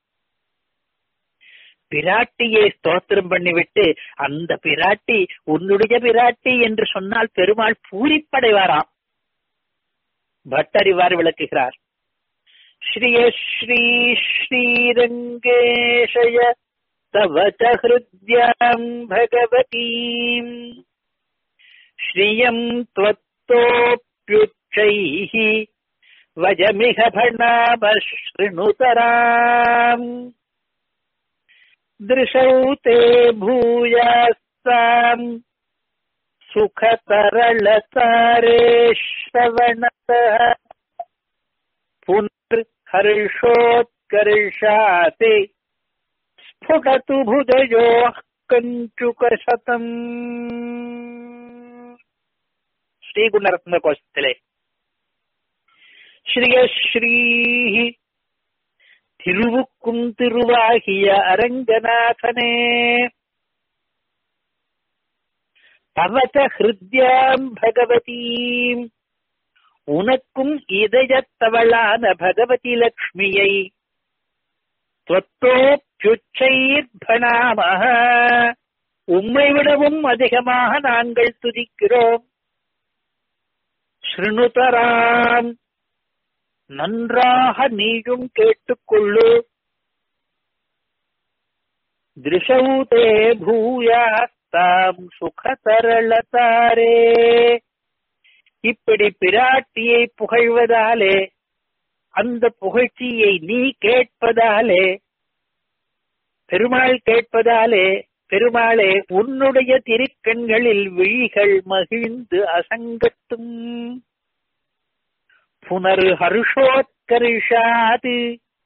பிராட்டியை ஸ்தோத்திரம் பண்ணிவிட்டு அந்த பிராட்டி உன்னுடைய பிராட்டி என்று சொன்னால் பெருமாள் பூரிப்படைவாராம் பட்டர் இவ்வாறு விளக்குகிறார் ஸ்ரீய ஸ்ரீ ஸ்ரீரங்கேஷய தவ ச ஹிருத்யாம் பகவதீம் ஸ்ரீயம் त्वत्तोऽप्युच्चैः वजमिह भणामशृणुतराम् दृशौ ते भूयास्ताम् सुखतरलतारे श्रवणतः पुनर्हर्षोत्कर्षाति स्फुटतु भुजयोः कञ्चुकशतम् ஸ்ரீகுணரத்ன கோஷத்திலே ஸ்ரீயஸ்ரீ திருவுக்கும் திருவாகிய அரங்கநாதனே தவத ஹிருத்யாம் பகவதீம் உனக்கும் இதயத்தவளான பகவதி லக்ஷ்மியை தொத்தோப்யுச்சைர்பணாமக உம்மை விடவும் அதிகமாக நாங்கள் துதிக்கிறோம் ஸ்ருணுதராம் நன்றாக நீயும் கேட்டுக்கொள்ளு திருஷவுதே பூயாஸ்தாம் சுகதரளதாரே இப்படி பிராட்டியை புகழ்வதாலே அந்த புகழ்ச்சியை நீ கேட்பதாலே பெருமாள் கேட்பதாலே பெருமாளே உன்னுடைய திருக்கண்களில் விழிகள் மகிழ்ந்து அசங்கட்டும் புனர் ஹர்ஷோத்கர்ஷாது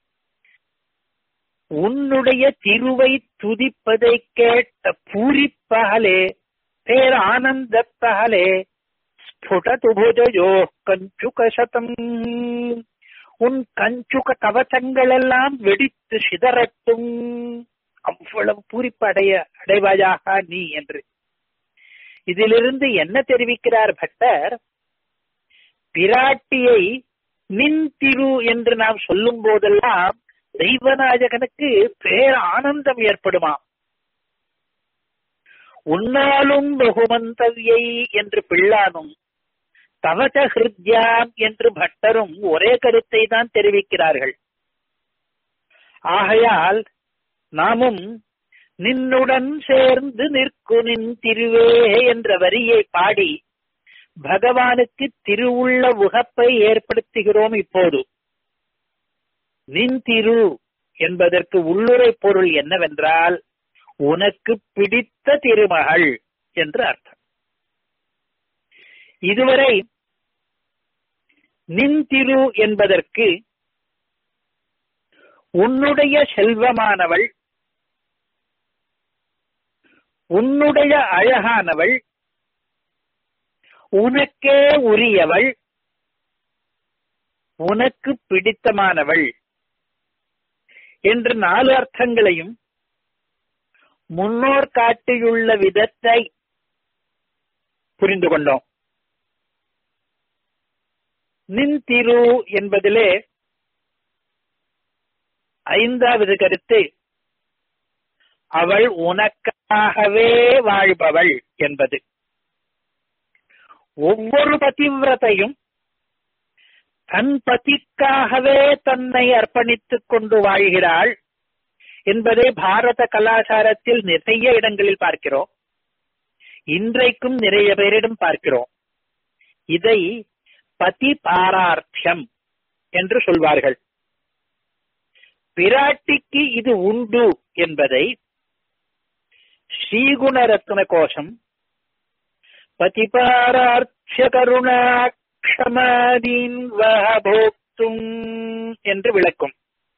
உன்னுடைய திருவை துதிப்பதை கேட்ட பூரிப்பாலே பேர் ஆனந்தத்தாலே ஸ்புடது புஜயோ கஞ்சுக சதம் உன் கஞ்சுக கவசங்கள் எல்லாம் வெடித்து சிதறட்டும் அவ்வளவு பூரிப்பு அடைய அடைவாயாக நீ என்று இதிலிருந்து என்ன தெரிவிக்கிறார் பட்டர் பிராட்டியை நின் திரு என்று நாம் சொல்லும் போதெல்லாம் தெய்வநாயகனுக்கு பேர் ஆனந்தம் ஏற்படுமாம் உன்னாலும் பகுமந்தவியை என்று பிள்ளானும் தவச ஹிருத்யாம் என்று பட்டரும் ஒரே கருத்தை தான் தெரிவிக்கிறார்கள் ஆகையால் நாமும் நின்னுடன் சேர்ந்து நிற்கு நின் திருவே என்ற வரியை பாடி பகவானுக்கு திருவுள்ள உகப்பை ஏற்படுத்துகிறோம் இப்போது நின்திரு என்பதற்கு உள்ளுரை பொருள் என்னவென்றால் உனக்கு பிடித்த திருமகள் என்று அர்த்தம் இதுவரை நின்திரு என்பதற்கு உன்னுடைய செல்வமானவள் உன்னுடைய அழகானவள் உனக்கே உரியவள் உனக்கு பிடித்தமானவள் என்று நாலு அர்த்தங்களையும் முன்னோர் காட்டியுள்ள விதத்தை புரிந்து கொண்டோம் நின்திரு என்பதிலே ஐந்தாவது கருத்து அவள் உனக்காகவே வாழ்பவள் என்பது ஒவ்வொரு பதிவிரதையும் தன் பதிக்காகவே தன்னை அர்ப்பணித்துக் கொண்டு வாழ்கிறாள் என்பதை பாரத கலாச்சாரத்தில் நிறைய இடங்களில் பார்க்கிறோம் இன்றைக்கும் நிறைய பேரிடம் பார்க்கிறோம் இதை பதி பாரார்த்தியம் என்று சொல்வார்கள் பிராட்டிக்கு இது உண்டு என்பதை ஸ்ரீகுணரத்ன கோஷம் பதிபாரார்த்திய கருணாட்சமாதீன் வகபோக்தும் என்று விளக்கும்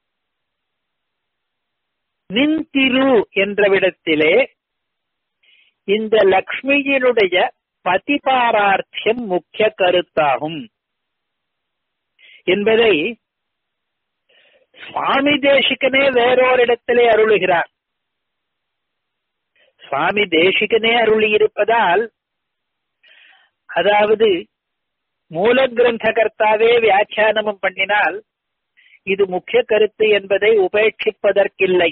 நின்திரு என்ற விடத்திலே இந்த லக்ஷ்மியினுடைய பதிபாரார்த்தியம் முக்கிய கருத்தாகும் என்பதை சுவாமி தேசிகனே வேறோரிடத்திலே அருளுகிறார் சுவாமி தேசிகனே அருளியிருப்பதால் அதாவது மூல கிரந்தகர்த்தாவே வியாக்கியானமும் பண்ணினால் இது முக்கிய கருத்து என்பதை உபேட்சிப்பதற்கில்லை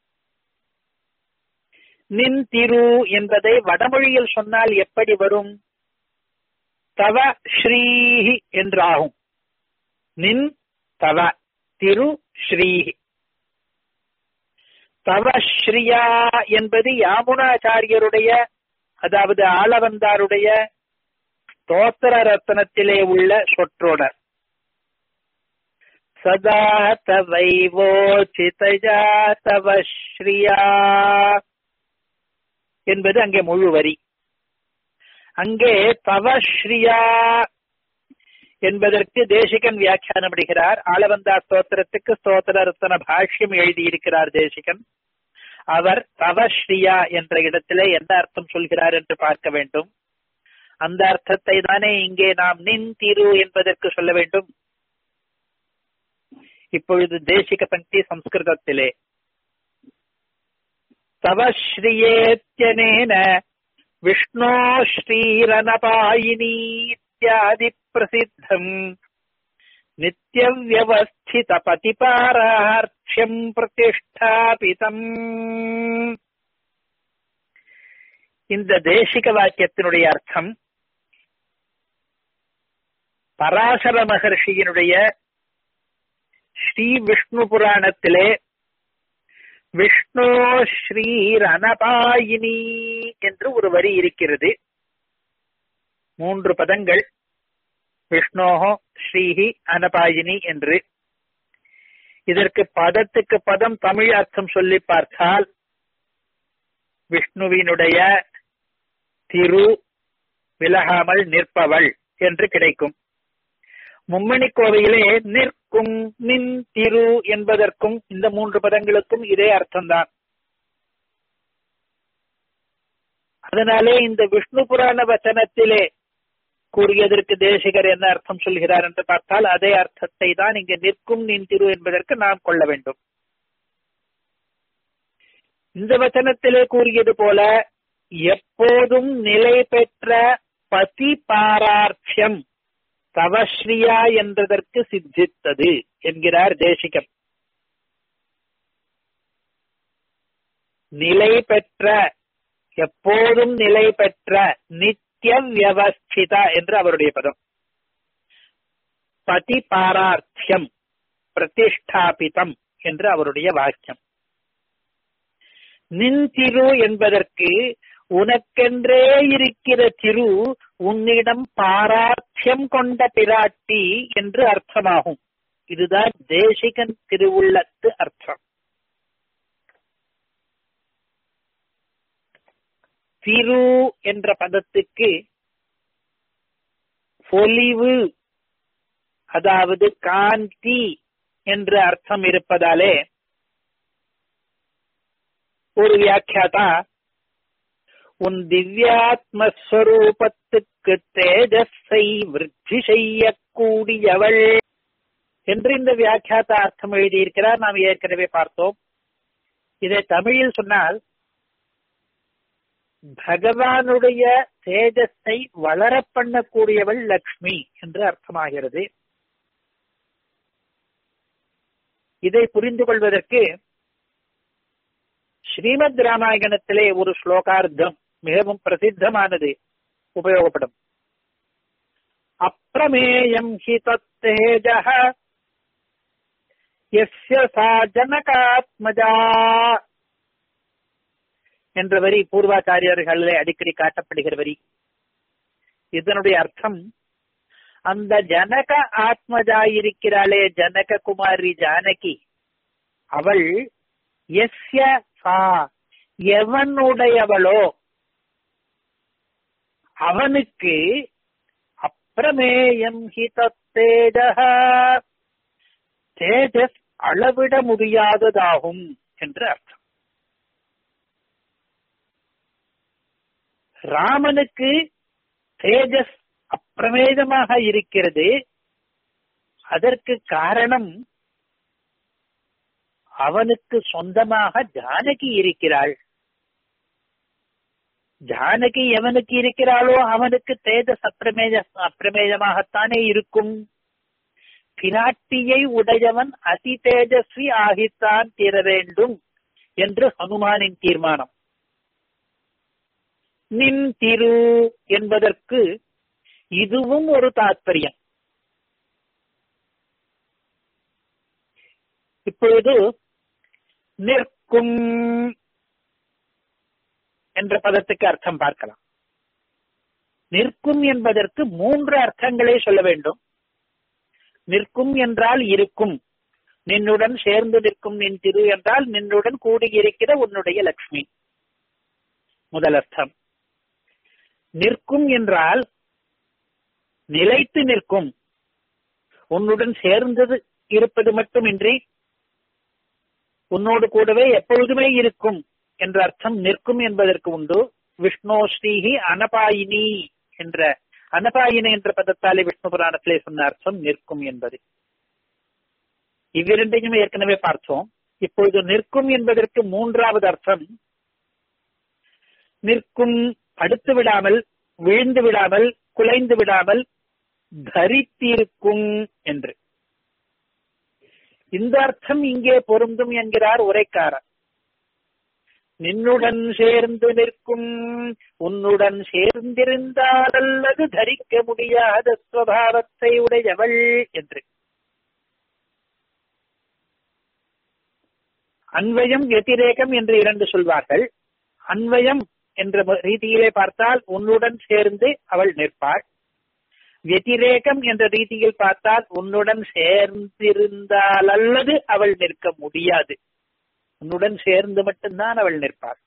நின் திரு என்பதை வடமொழியில் சொன்னால் எப்படி வரும் தவ ஸ்ரீஹி என்றாகும் நின் தவ திரு ஸ்ரீஹி தவ ஸ்ரீயா என்பது யாமுனாச்சாரியருடைய அதாவது ஆளவந்தாருடைய ஸ்தோத்திர ரத்னத்திலே உள்ள சொற்றொடர் சதா தவைவோச்சிதஜா தவ ஸ்ரீயா என்பது அங்கே முழு வரி அங்கே தவஸ்ரீயா என்பதற்கு தேசிகன் வியாக்கியானம் இடுகிறார் ஆளவந்தா ஸ்தோத்திரத்துக்கு ஸ்தோத்திர ரத்தன பாஷ்யம் எழுதியிருக்கிறார் தேசிகன் அவர் தவஸ்ரீயா என்ற இடத்திலே என்ன அர்த்தம் சொல்கிறார் என்று பார்க்க வேண்டும் அந்த அர்த்தத்தை தானே இங்கே நாம் நின் திரு என்பதற்கு சொல்ல வேண்டும் இப்பொழுது தேசிக பங்கி சம்ஸ்கிருதத்திலே तव श्रियेत्यनेन विष्णो श्रीरनपायिनीत्यादिप्रसिद्धम् नित्यव्यवस्थितपतिपारार्थियम् प्रतिष्ठापितम् இந்த தேசிக வாக்கியத்தினுடைய அர்த்தம் பராசர மகர்ஷியினுடைய ஸ்ரீ விஷ்ணு புராணத்திலே விஷ்ணு ஸ்ரீரனபாயினி என்று ஒரு வரி இருக்கிறது மூன்று பதங்கள் விஷ்ணோஹோ ஸ்ரீஹி அனபாயினி என்று இதற்கு பதத்துக்கு பதம் தமிழ் அர்த்தம் சொல்லி பார்த்தால் விஷ்ணுவினுடைய திரு விலகாமல் நிற்பவள் என்று கிடைக்கும் மும்மணி கோவையிலே நிற்கும் நின் திரு என்பதற்கும் இந்த மூன்று பதங்களுக்கும் இதே அர்த்தம்தான் அதனாலே இந்த விஷ்ணு புராண வச்சனத்திலே கூறியதற்கு தேசிகர் என்ன அர்த்தம் சொல்கிறார் என்று பார்த்தால் அதே அர்த்தத்தை தான் இங்கு நிற்கும் நின் திரு என்பதற்கு நாம் கொள்ள வேண்டும் இந்த வச்சனத்திலே கூறியது போல எப்போதும் நிலை பெற்ற பதி பாரார்த்தியம் தவஸ்ரீயா என்பதற்கு சித்தித்தது என்கிறார் தேசிகன் நிலை பெற்ற எப்போதும் நிலை பெற்ற நித்திய வியவஸ்திதா என்று அவருடைய பதம் பதி பாரார்த்தியம் பிரதிஷ்டாபிதம் என்று அவருடைய வாக்கியம் நின் திரு என்பதற்கு உனக்கென்றே இருக்கிற திரு உன்னிடம் பாரார்த்தியம் கொண்ட பிராட்டி என்று அர்த்தமாகும் இதுதான் தேசிகன் திருவுள்ளத்து அர்த்தம் திரு என்ற பதத்துக்கு பொலிவு அதாவது காந்தி என்ற அர்த்தம் இருப்பதாலே ஒரு வியாக்கியாதா உன் திவ்யாத்மஸ்வரூபத்துக்கு தேஜஸை விருத்தி செய்யக்கூடியவள் என்று இந்த வியாக்கியாதா அர்த்தம் எழுதியிருக்கிறார் நாம் ஏற்கனவே பார்த்தோம் இதை தமிழில் சொன்னால் பகவானுடைய தேஜஸை வளர பண்ணக்கூடியவள் லக்ஷ்மி என்று அர்த்தமாகிறது இதை புரிந்து கொள்வதற்கு ஸ்ரீமத் ராமாயணத்திலே ஒரு ஸ்லோகார்த்தம் மிகவும் பிரசித்தமானது உபயோகப்படும் அப்பிரமேயம் ஹி தத்தேஜ எஸ்ய சா ஜனகாத்மஜா என்ற வரி பூர்வாச்சாரியர்களே அடிக்கடி காட்டப்படுகிற வரி இதனுடைய அர்த்தம் அந்த ஜனக ஆத்மஜா இருக்கிறாளே ஜனக குமாரி ஜானகி அவள் எஸ்ய சா எவனுடையவளோ அவனுக்கு அப்பிரமேயம் ஹி தேஜ தேஜஸ் அளவிட முடியாததாகும் என்று அர்த்தம் ராமனுக்கு தேஜஸ் அப்பிரமேதமாக இருக்கிறது அதற்கு காரணம் அவனுக்கு சொந்தமாக ஜானகி இருக்கிறாள் ஜானகி எவனுக்கு இருக்கிறாளோ அவனுக்கு தேஜஸ் அப்பிரமேஜ அப்பிரமேயமாகத்தானே இருக்கும் பிராட்டியை உடையவன் அதி தேஜஸ்வி ஆகித்தான் தீர வேண்டும் என்று ஹனுமானின் தீர்மானம் நின் திரு என்பதற்கு இதுவும் ஒரு தாத்பரியம் இப்பொழுது நிற்கும் என்ற பதத்துக்கு அர்த்தம் பார்க்கலாம் நிற்கும் என்பதற்கு மூன்று அர்த்தங்களை சொல்ல வேண்டும் நிற்கும் என்றால் இருக்கும் நின்னுடன் சேர்ந்து நிற்கும் நின் திரு என்றால் நின்னுடன் கூடியிருக்கிற உன்னுடைய லக்ஷ்மி முதல் அர்த்தம் நிற்கும் என்றால் நிலைத்து நிற்கும் உன்னுடன் சேர்ந்தது இருப்பது மட்டுமின்றி உன்னோடு கூடவே எப்பொழுதுமே இருக்கும் என்ற அர்த்தம் நிற்கும் என்பதற்கு உண்டு விஷ்ணு ஸ்ரீஹி அனபாயினி என்ற அனபாயினி என்ற பதத்தாலே விஷ்ணு புராணத்திலே சொன்ன அர்த்தம் நிற்கும் என்பது இவ்விரண்டையும் ஏற்கனவே பார்த்தோம் இப்பொழுது நிற்கும் என்பதற்கு மூன்றாவது அர்த்தம் நிற்கும் படுத்து விடாமல் விழுந்து விடாமல் குலைந்து விடாமல் தரித்திருக்கும் என்று இந்த அர்த்தம் இங்கே பொருந்தும் என்கிறார் உரைக்காரர் நின்னுடன் சேர்ந்து நிற்கும் உன்னுடன் சேர்ந்திருந்தால் அல்லது தரிக்க முடியாத சுவாவத்தை உடையவள் என்று அன்வயம் வெத்திரேகம் என்று இரண்டு சொல்வார்கள் அன்வயம் என்ற ரீதியிலே பார்த்தால் உன்னுடன் சேர்ந்து அவள் நிற்பாள் வெத்திரேகம் என்ற ரீதியில் பார்த்தால் உன்னுடன் சேர்ந்திருந்தால் அல்லது அவள் நிற்க முடியாது உன்னுடன் சேர்ந்து மட்டும்தான் அவள் நிற்பாள்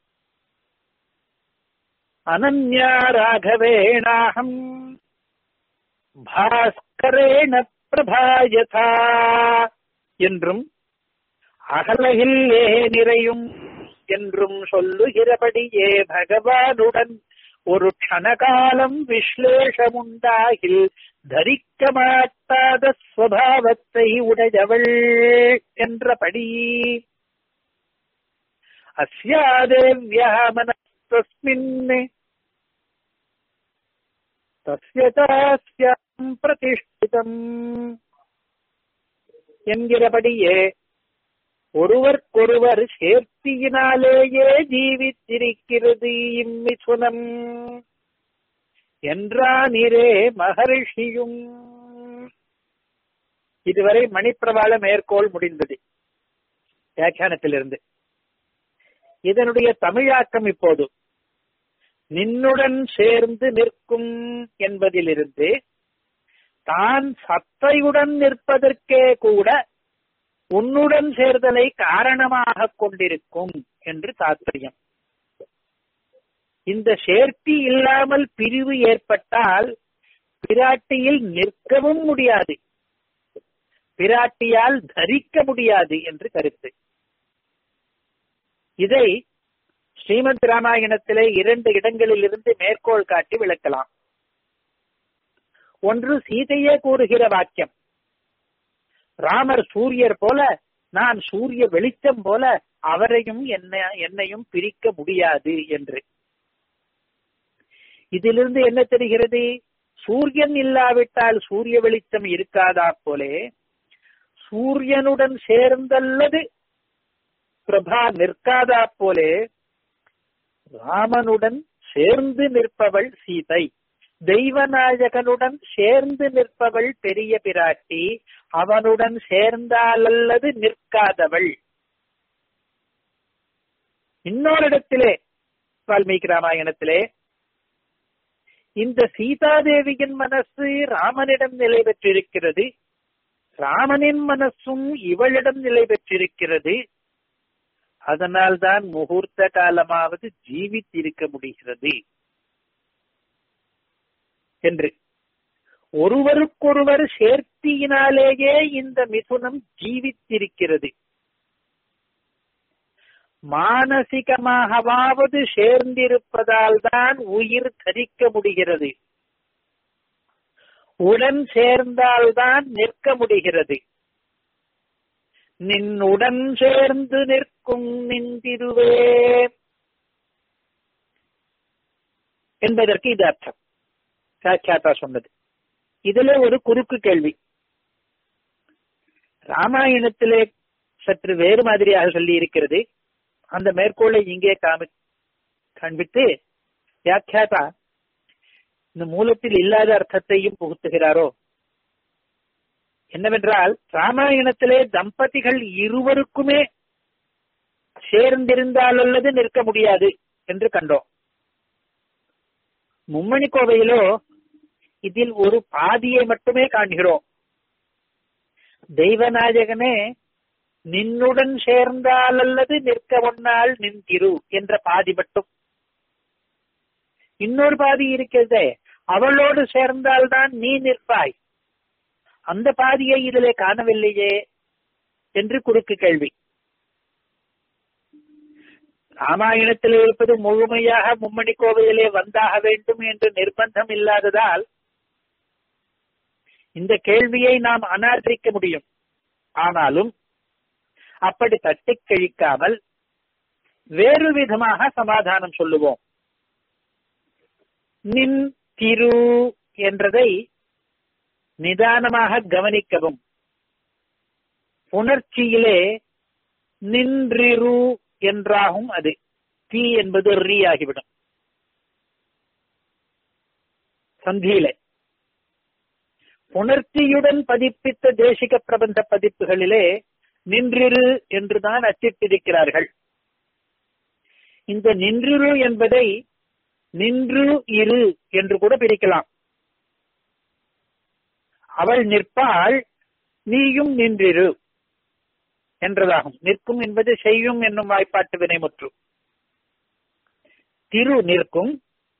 அனன்யா ராகவேணாகம் பாஸ்கரேண பிரபாயதா என்றும் அகலகில்லே நிறையும் என்றும் சொல்லுகிறபடியே பகவானுடன் ஒரு க்ஷணகாலம் விஸ்லேஷமுண்டாகில் தரிக்க மாட்டாத ஸ்வபாவத்தை உடையவள் என்றபடி அஸ்யாதேவ்யா மனஸ்தஸ்மின் தஸ்யதாஸ்யாம் பிரதிஷ்டிதம் என்கிறபடியே ஒருவருக்கொருவர் சேர்த்தியினாலேயே ஜீவித்திருக்கிறது இம்மிசுனம் என்றானிரே மகரிஷியும் இதுவரை மணிப்பிரவாள மேற்கோள் முடிந்தது வியாக்கியானத்திலிருந்து இதனுடைய தமிழாக்கம் இப்போது நின்னுடன் சேர்ந்து நிற்கும் என்பதிலிருந்து தான் சத்தையுடன் நிற்பதற்கே கூட உன்னுடன் சேர்தலை காரணமாக கொண்டிருக்கும் என்று தாத்பரியம் இந்த சேர்த்தி இல்லாமல் பிரிவு ஏற்பட்டால் பிராட்டியில் நிற்கவும் முடியாது பிராட்டியால் தரிக்க முடியாது என்று கருத்து இதை ஸ்ரீமத் ராமாயணத்திலே இரண்டு இடங்களில் இருந்து மேற்கோள் காட்டி விளக்கலாம் ஒன்று சீதையே கூறுகிற வாக்கியம் ராமர் சூரியர் போல நான் சூரிய வெளிச்சம் போல அவரையும் என்ன என்னையும் பிரிக்க முடியாது என்று இதிலிருந்து என்ன தெரிகிறது சூரியன் இல்லாவிட்டால் சூரிய வெளிச்சம் இருக்காதா போலே சூரியனுடன் சேர்ந்தல்லது பிரபா நிற்காதா போலே ராமனுடன் சேர்ந்து நிற்பவள் சீதை தெய்வநாயகனுடன் சேர்ந்து நிற்பவள் பெரிய பிராட்டி அவனுடன் சேர்ந்தாலல்லது நிற்காதவள் இன்னொரு இடத்திலே வால்மீகி ராமாயணத்திலே இந்த சீதாதேவியின் மனசு ராமனிடம் நிலை பெற்றிருக்கிறது ராமனின் மனசும் இவளிடம் நிலை பெற்றிருக்கிறது அதனால்தான் முகூர்த்த காலமாவது ஜீவித்திருக்க முடிகிறது என்று ஒருவருக்கொருவர் சேர்த்தியினாலேயே இந்த மிதுனம் ஜீவித்திருக்கிறது மானசிகமாகவாவது சேர்ந்திருப்பதால் தான் உயிர் தரிக்க முடிகிறது உடன் சேர்ந்தால்தான் நிற்க முடிகிறது நின்னுடன் சேர்ந்து நிற்கும் நின்றிருவே என்பதற்கு இது அர்த்தம் சாட்சாத்தா சொன்னது இதுல ஒரு குறுக்கு கேள்வி ராமாயணத்திலே சற்று வேறு மாதிரியாக சொல்லி இருக்கிறது அந்த மேற்கோளை இங்கே காமி காண்பித்து வியாக்கியாதா இந்த மூலத்தில் இல்லாத அர்த்தத்தையும் புகுத்துகிறாரோ என்னவென்றால் ராமாயணத்திலே தம்பதிகள் இருவருக்குமே சேர்ந்திருந்தால் அல்லது நிற்க முடியாது என்று கண்டோம் மும்மணி கோவையிலோ இதில் ஒரு பாதியை மட்டுமே காண்கிறோம் தெய்வநாயகனே நின்னுடன் சேர்ந்தால் அல்லது நிற்க ஒன்னால் நின்றிரு என்ற பாதி மட்டும் இன்னொரு பாதி இருக்கிறதே அவளோடு சேர்ந்தால்தான் நீ நிற்பாய் அந்த பாதியை இதிலே காணவில்லையே என்று குறுக்கு கேள்வி ராமாயணத்தில் இருப்பது முழுமையாக மும்மணி கோவையிலே வந்தாக வேண்டும் என்று நிர்பந்தம் இல்லாததால் இந்த கேள்வியை நாம் அனாதரிக்க முடியும் ஆனாலும் அப்படி தட்டி கழிக்காமல் வேறு விதமாக சமாதானம் சொல்லுவோம் நின் திரு என்றதை நிதானமாக கவனிக்கவும் புணர்ச்சியிலே நின்றிரு என்றாகும் அது தி என்பது ரீ ஆகிவிடும் சந்தியிலே புணர்ச்சியுடன் பதிப்பித்த தேசிக பிரபந்த பதிப்புகளிலே நின்றிரு என்றுதான் அச்சிட்டிருக்கிறார்கள் இந்த நின்றிரு என்பதை நின்று இரு என்று கூட பிரிக்கலாம் அவள் நிற்பாள் நீயும் நின்றிரு என்றதாகும் நிற்கும் என்பது செய்யும் என்னும் வாய்ப்பாட்டு வினைமுற்று திரு நிற்கும்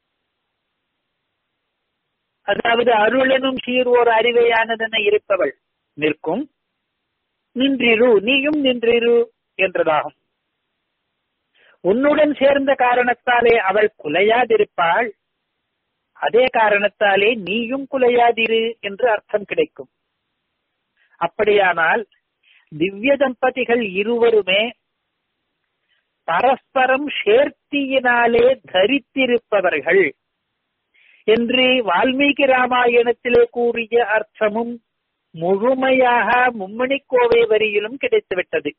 அதாவது அருளெனும் சீர் ஓர் அறிவையானதென இருப்பவள் நிற்கும் நின்றிரு நீயும் நின்றிரு என்றதாகும் உன்னுடன் சேர்ந்த காரணத்தாலே அவள் குலையாதிருப்பாள் அதே காரணத்தாலே நீயும் குலையாதிரு என்று அர்த்தம் கிடைக்கும் அப்படியானால் திவ்ய தம்பதிகள் இருவருமே பரஸ்பரம் சேர்த்தியினாலே தரித்திருப்பவர்கள் என்று வால்மீகி ராமாயணத்திலே கூறிய அர்த்தமும் முழுமையாக மும்மணி கோவை வரியிலும் கிடைத்துவிட்டது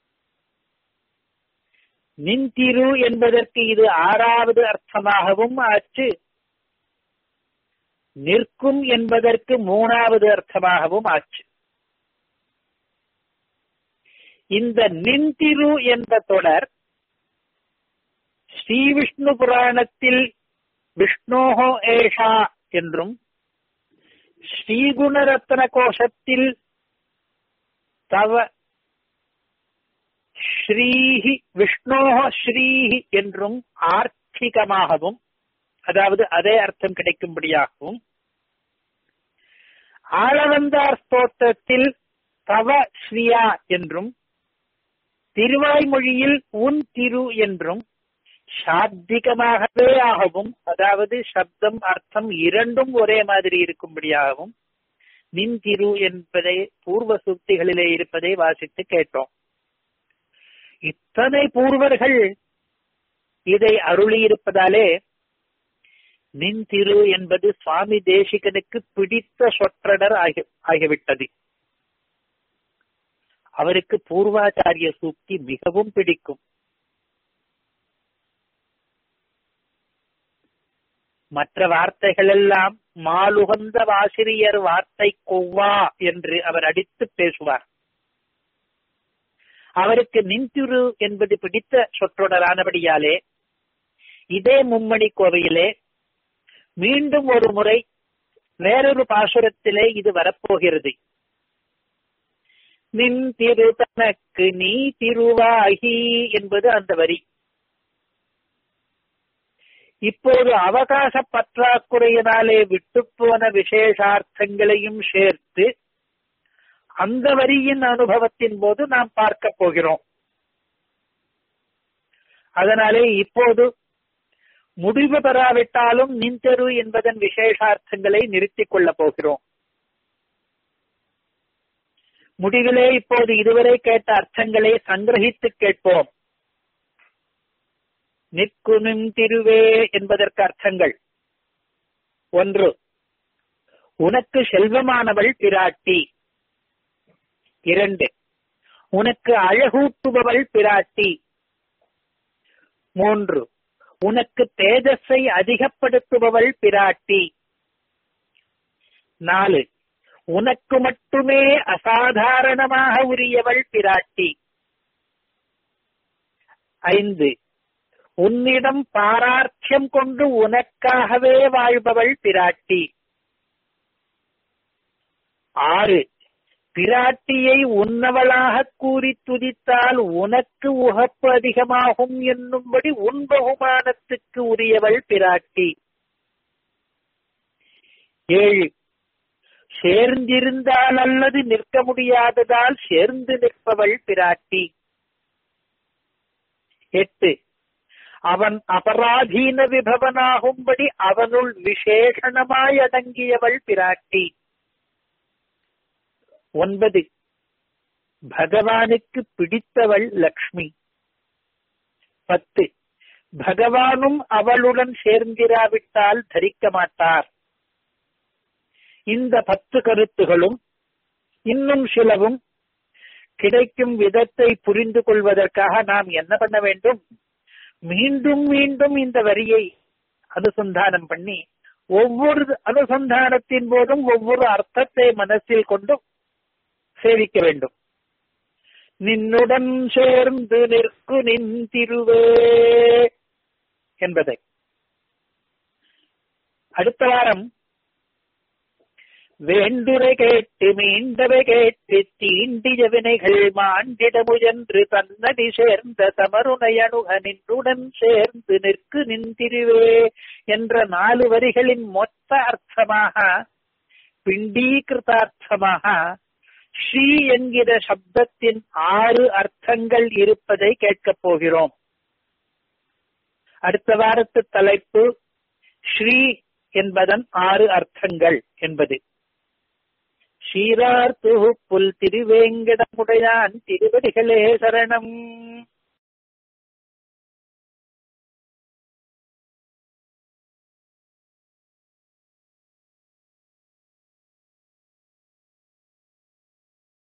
நின்திரு என்பதற்கு இது ஆறாவது அர்த்தமாகவும் ஆச்சு நிற்கும் என்பதற்கு மூணாவது அர்த்தமாகவும் ஆச்சு இந்த நின்திரு என்ற தொடர் ஸ்ரீ விஷ்ணு புராணத்தில் விஷ்ணோஹோ ஏஷா என்றும் ஸ்ரீகுணரத்ன கோஷத்தில் தவ ஸ்ரீஹி விஷ்ணோஹ ஸ்ரீஹி என்றும் ஆர்த்திகமாகவும் அதாவது அதே அர்த்தம் கிடைக்கும்படியாகவும் ஆளவந்தார் ஸ்தோத்திரத்தில் தவ ஸ்ரீயா என்றும் திருவாய்மொழியில் உன் திரு என்றும் சாப்திகமாகவே ஆகவும் அதாவது சப்தம் அர்த்தம் இரண்டும் ஒரே மாதிரி இருக்கும்படியாகவும் நின் திரு என்பதை பூர்வ சுத்திகளிலே இருப்பதை வாசித்து கேட்டோம் இத்தனை பூர்வர்கள் இதை அருளியிருப்பதாலே நின் திரு என்பது சுவாமி தேசிகனுக்கு பிடித்த சொற்றடர் ஆகி ஆகிவிட்டது அவருக்கு பூர்வாச்சாரிய சூக்தி மிகவும் பிடிக்கும் மற்ற வார்த்தைகள் எல்லாம் மாலுகந்த வாசிரியர் வார்த்தை கொவ்வா என்று அவர் அடித்து பேசுவார் அவருக்கு நின்திரு என்பது பிடித்த சொற்றொடரானபடியாலே இதே மும்மணி கோவையிலே மீண்டும் ஒரு முறை வேறொரு பாசுரத்திலே இது வரப்போகிறது நின் திரு தனக்கு நீ திருவாகி என்பது அந்த வரி இப்போது அவகாச பற்றாக்குறையினாலே விட்டுப்போன விசேஷார்த்தங்களையும் சேர்த்து அந்த வரியின் அனுபவத்தின் போது நாம் பார்க்க போகிறோம் அதனாலே இப்போது முடிவு பெறாவிட்டாலும் நின்தெரு என்பதன் விசேஷார்த்தங்களை நிறுத்திக் கொள்ளப் போகிறோம் முடிவிலே இப்போது இதுவரை கேட்ட அர்த்தங்களை சங்கிரகித்து கேட்போம் நிற்குனும் திருவே என்பதற்கு அர்த்தங்கள் ஒன்று உனக்கு செல்வமானவள் பிராட்டி இரண்டு உனக்கு அழகூட்டுபவள் பிராட்டி மூன்று உனக்கு தேஜஸை அதிகப்படுத்துபவள் பிராட்டி நாலு உனக்கு மட்டுமே அசாதாரணமாக உரியவள் பிராட்டி ஐந்து உன்னிடம் பாரார்த்தியம் கொண்டு உனக்காகவே வாழ்பவள் பிராட்டி ஆறு பிராட்டியை உன்னவளாக கூறி துதித்தால் உனக்கு உகப்பு அதிகமாகும் என்னும்படி உன் பகுமானத்துக்கு உரியவள் பிராட்டி ஏழு சேர்ந்திருந்தால் அல்லது நிற்க முடியாததால் சேர்ந்து நிற்பவள் பிராட்டி எட்டு அவன் அபராதீன விபவனாகும்படி அவனுள் விசேஷணமாய் அடங்கியவள் பிராட்டி ஒன்பது பகவானுக்கு பிடித்தவள் லக்ஷ்மி பத்து பகவானும் அவளுடன் சேர்ந்திராவிட்டால் தரிக்க மாட்டார் இந்த பத்து கருத்துகளும் இன்னும் சிலவும் கிடைக்கும் விதத்தை புரிந்து கொள்வதற்காக நாம் என்ன பண்ண வேண்டும் மீண்டும் மீண்டும் இந்த வரியை அனுசந்தானம் பண்ணி ஒவ்வொரு அனுசந்தானத்தின் போதும் ஒவ்வொரு அர்த்தத்தை மனசில் கொண்டு சேவிக்க வேண்டும் நின்னுடன் சேர்ந்து நிற்கு நின் திருவே என்பதை அடுத்த வாரம் வேண்டுரை கேட்டு மீண்டவை கேட்டு தீண்டிய வினைகள் மாண்டிட முயன்று தன்னடி சேர்ந்த தமருனை அணுக நின்றுடன் சேர்ந்து நிற்கு நின்றிருவே என்ற நாலு வரிகளின் மொத்த அர்த்தமாக பிண்டீகிருதார்த்தமாக ஸ்ரீ என்கிற சப்தத்தின் ஆறு அர்த்தங்கள் இருப்பதை கேட்கப் போகிறோம் அடுத்த வாரத்து தலைப்பு ஸ்ரீ என்பதன் ஆறு அர்த்தங்கள் என்பது ஸ்ரீரார்த்து புல் திருவேங்கடமுடையான் திருவடிகளே சரணம்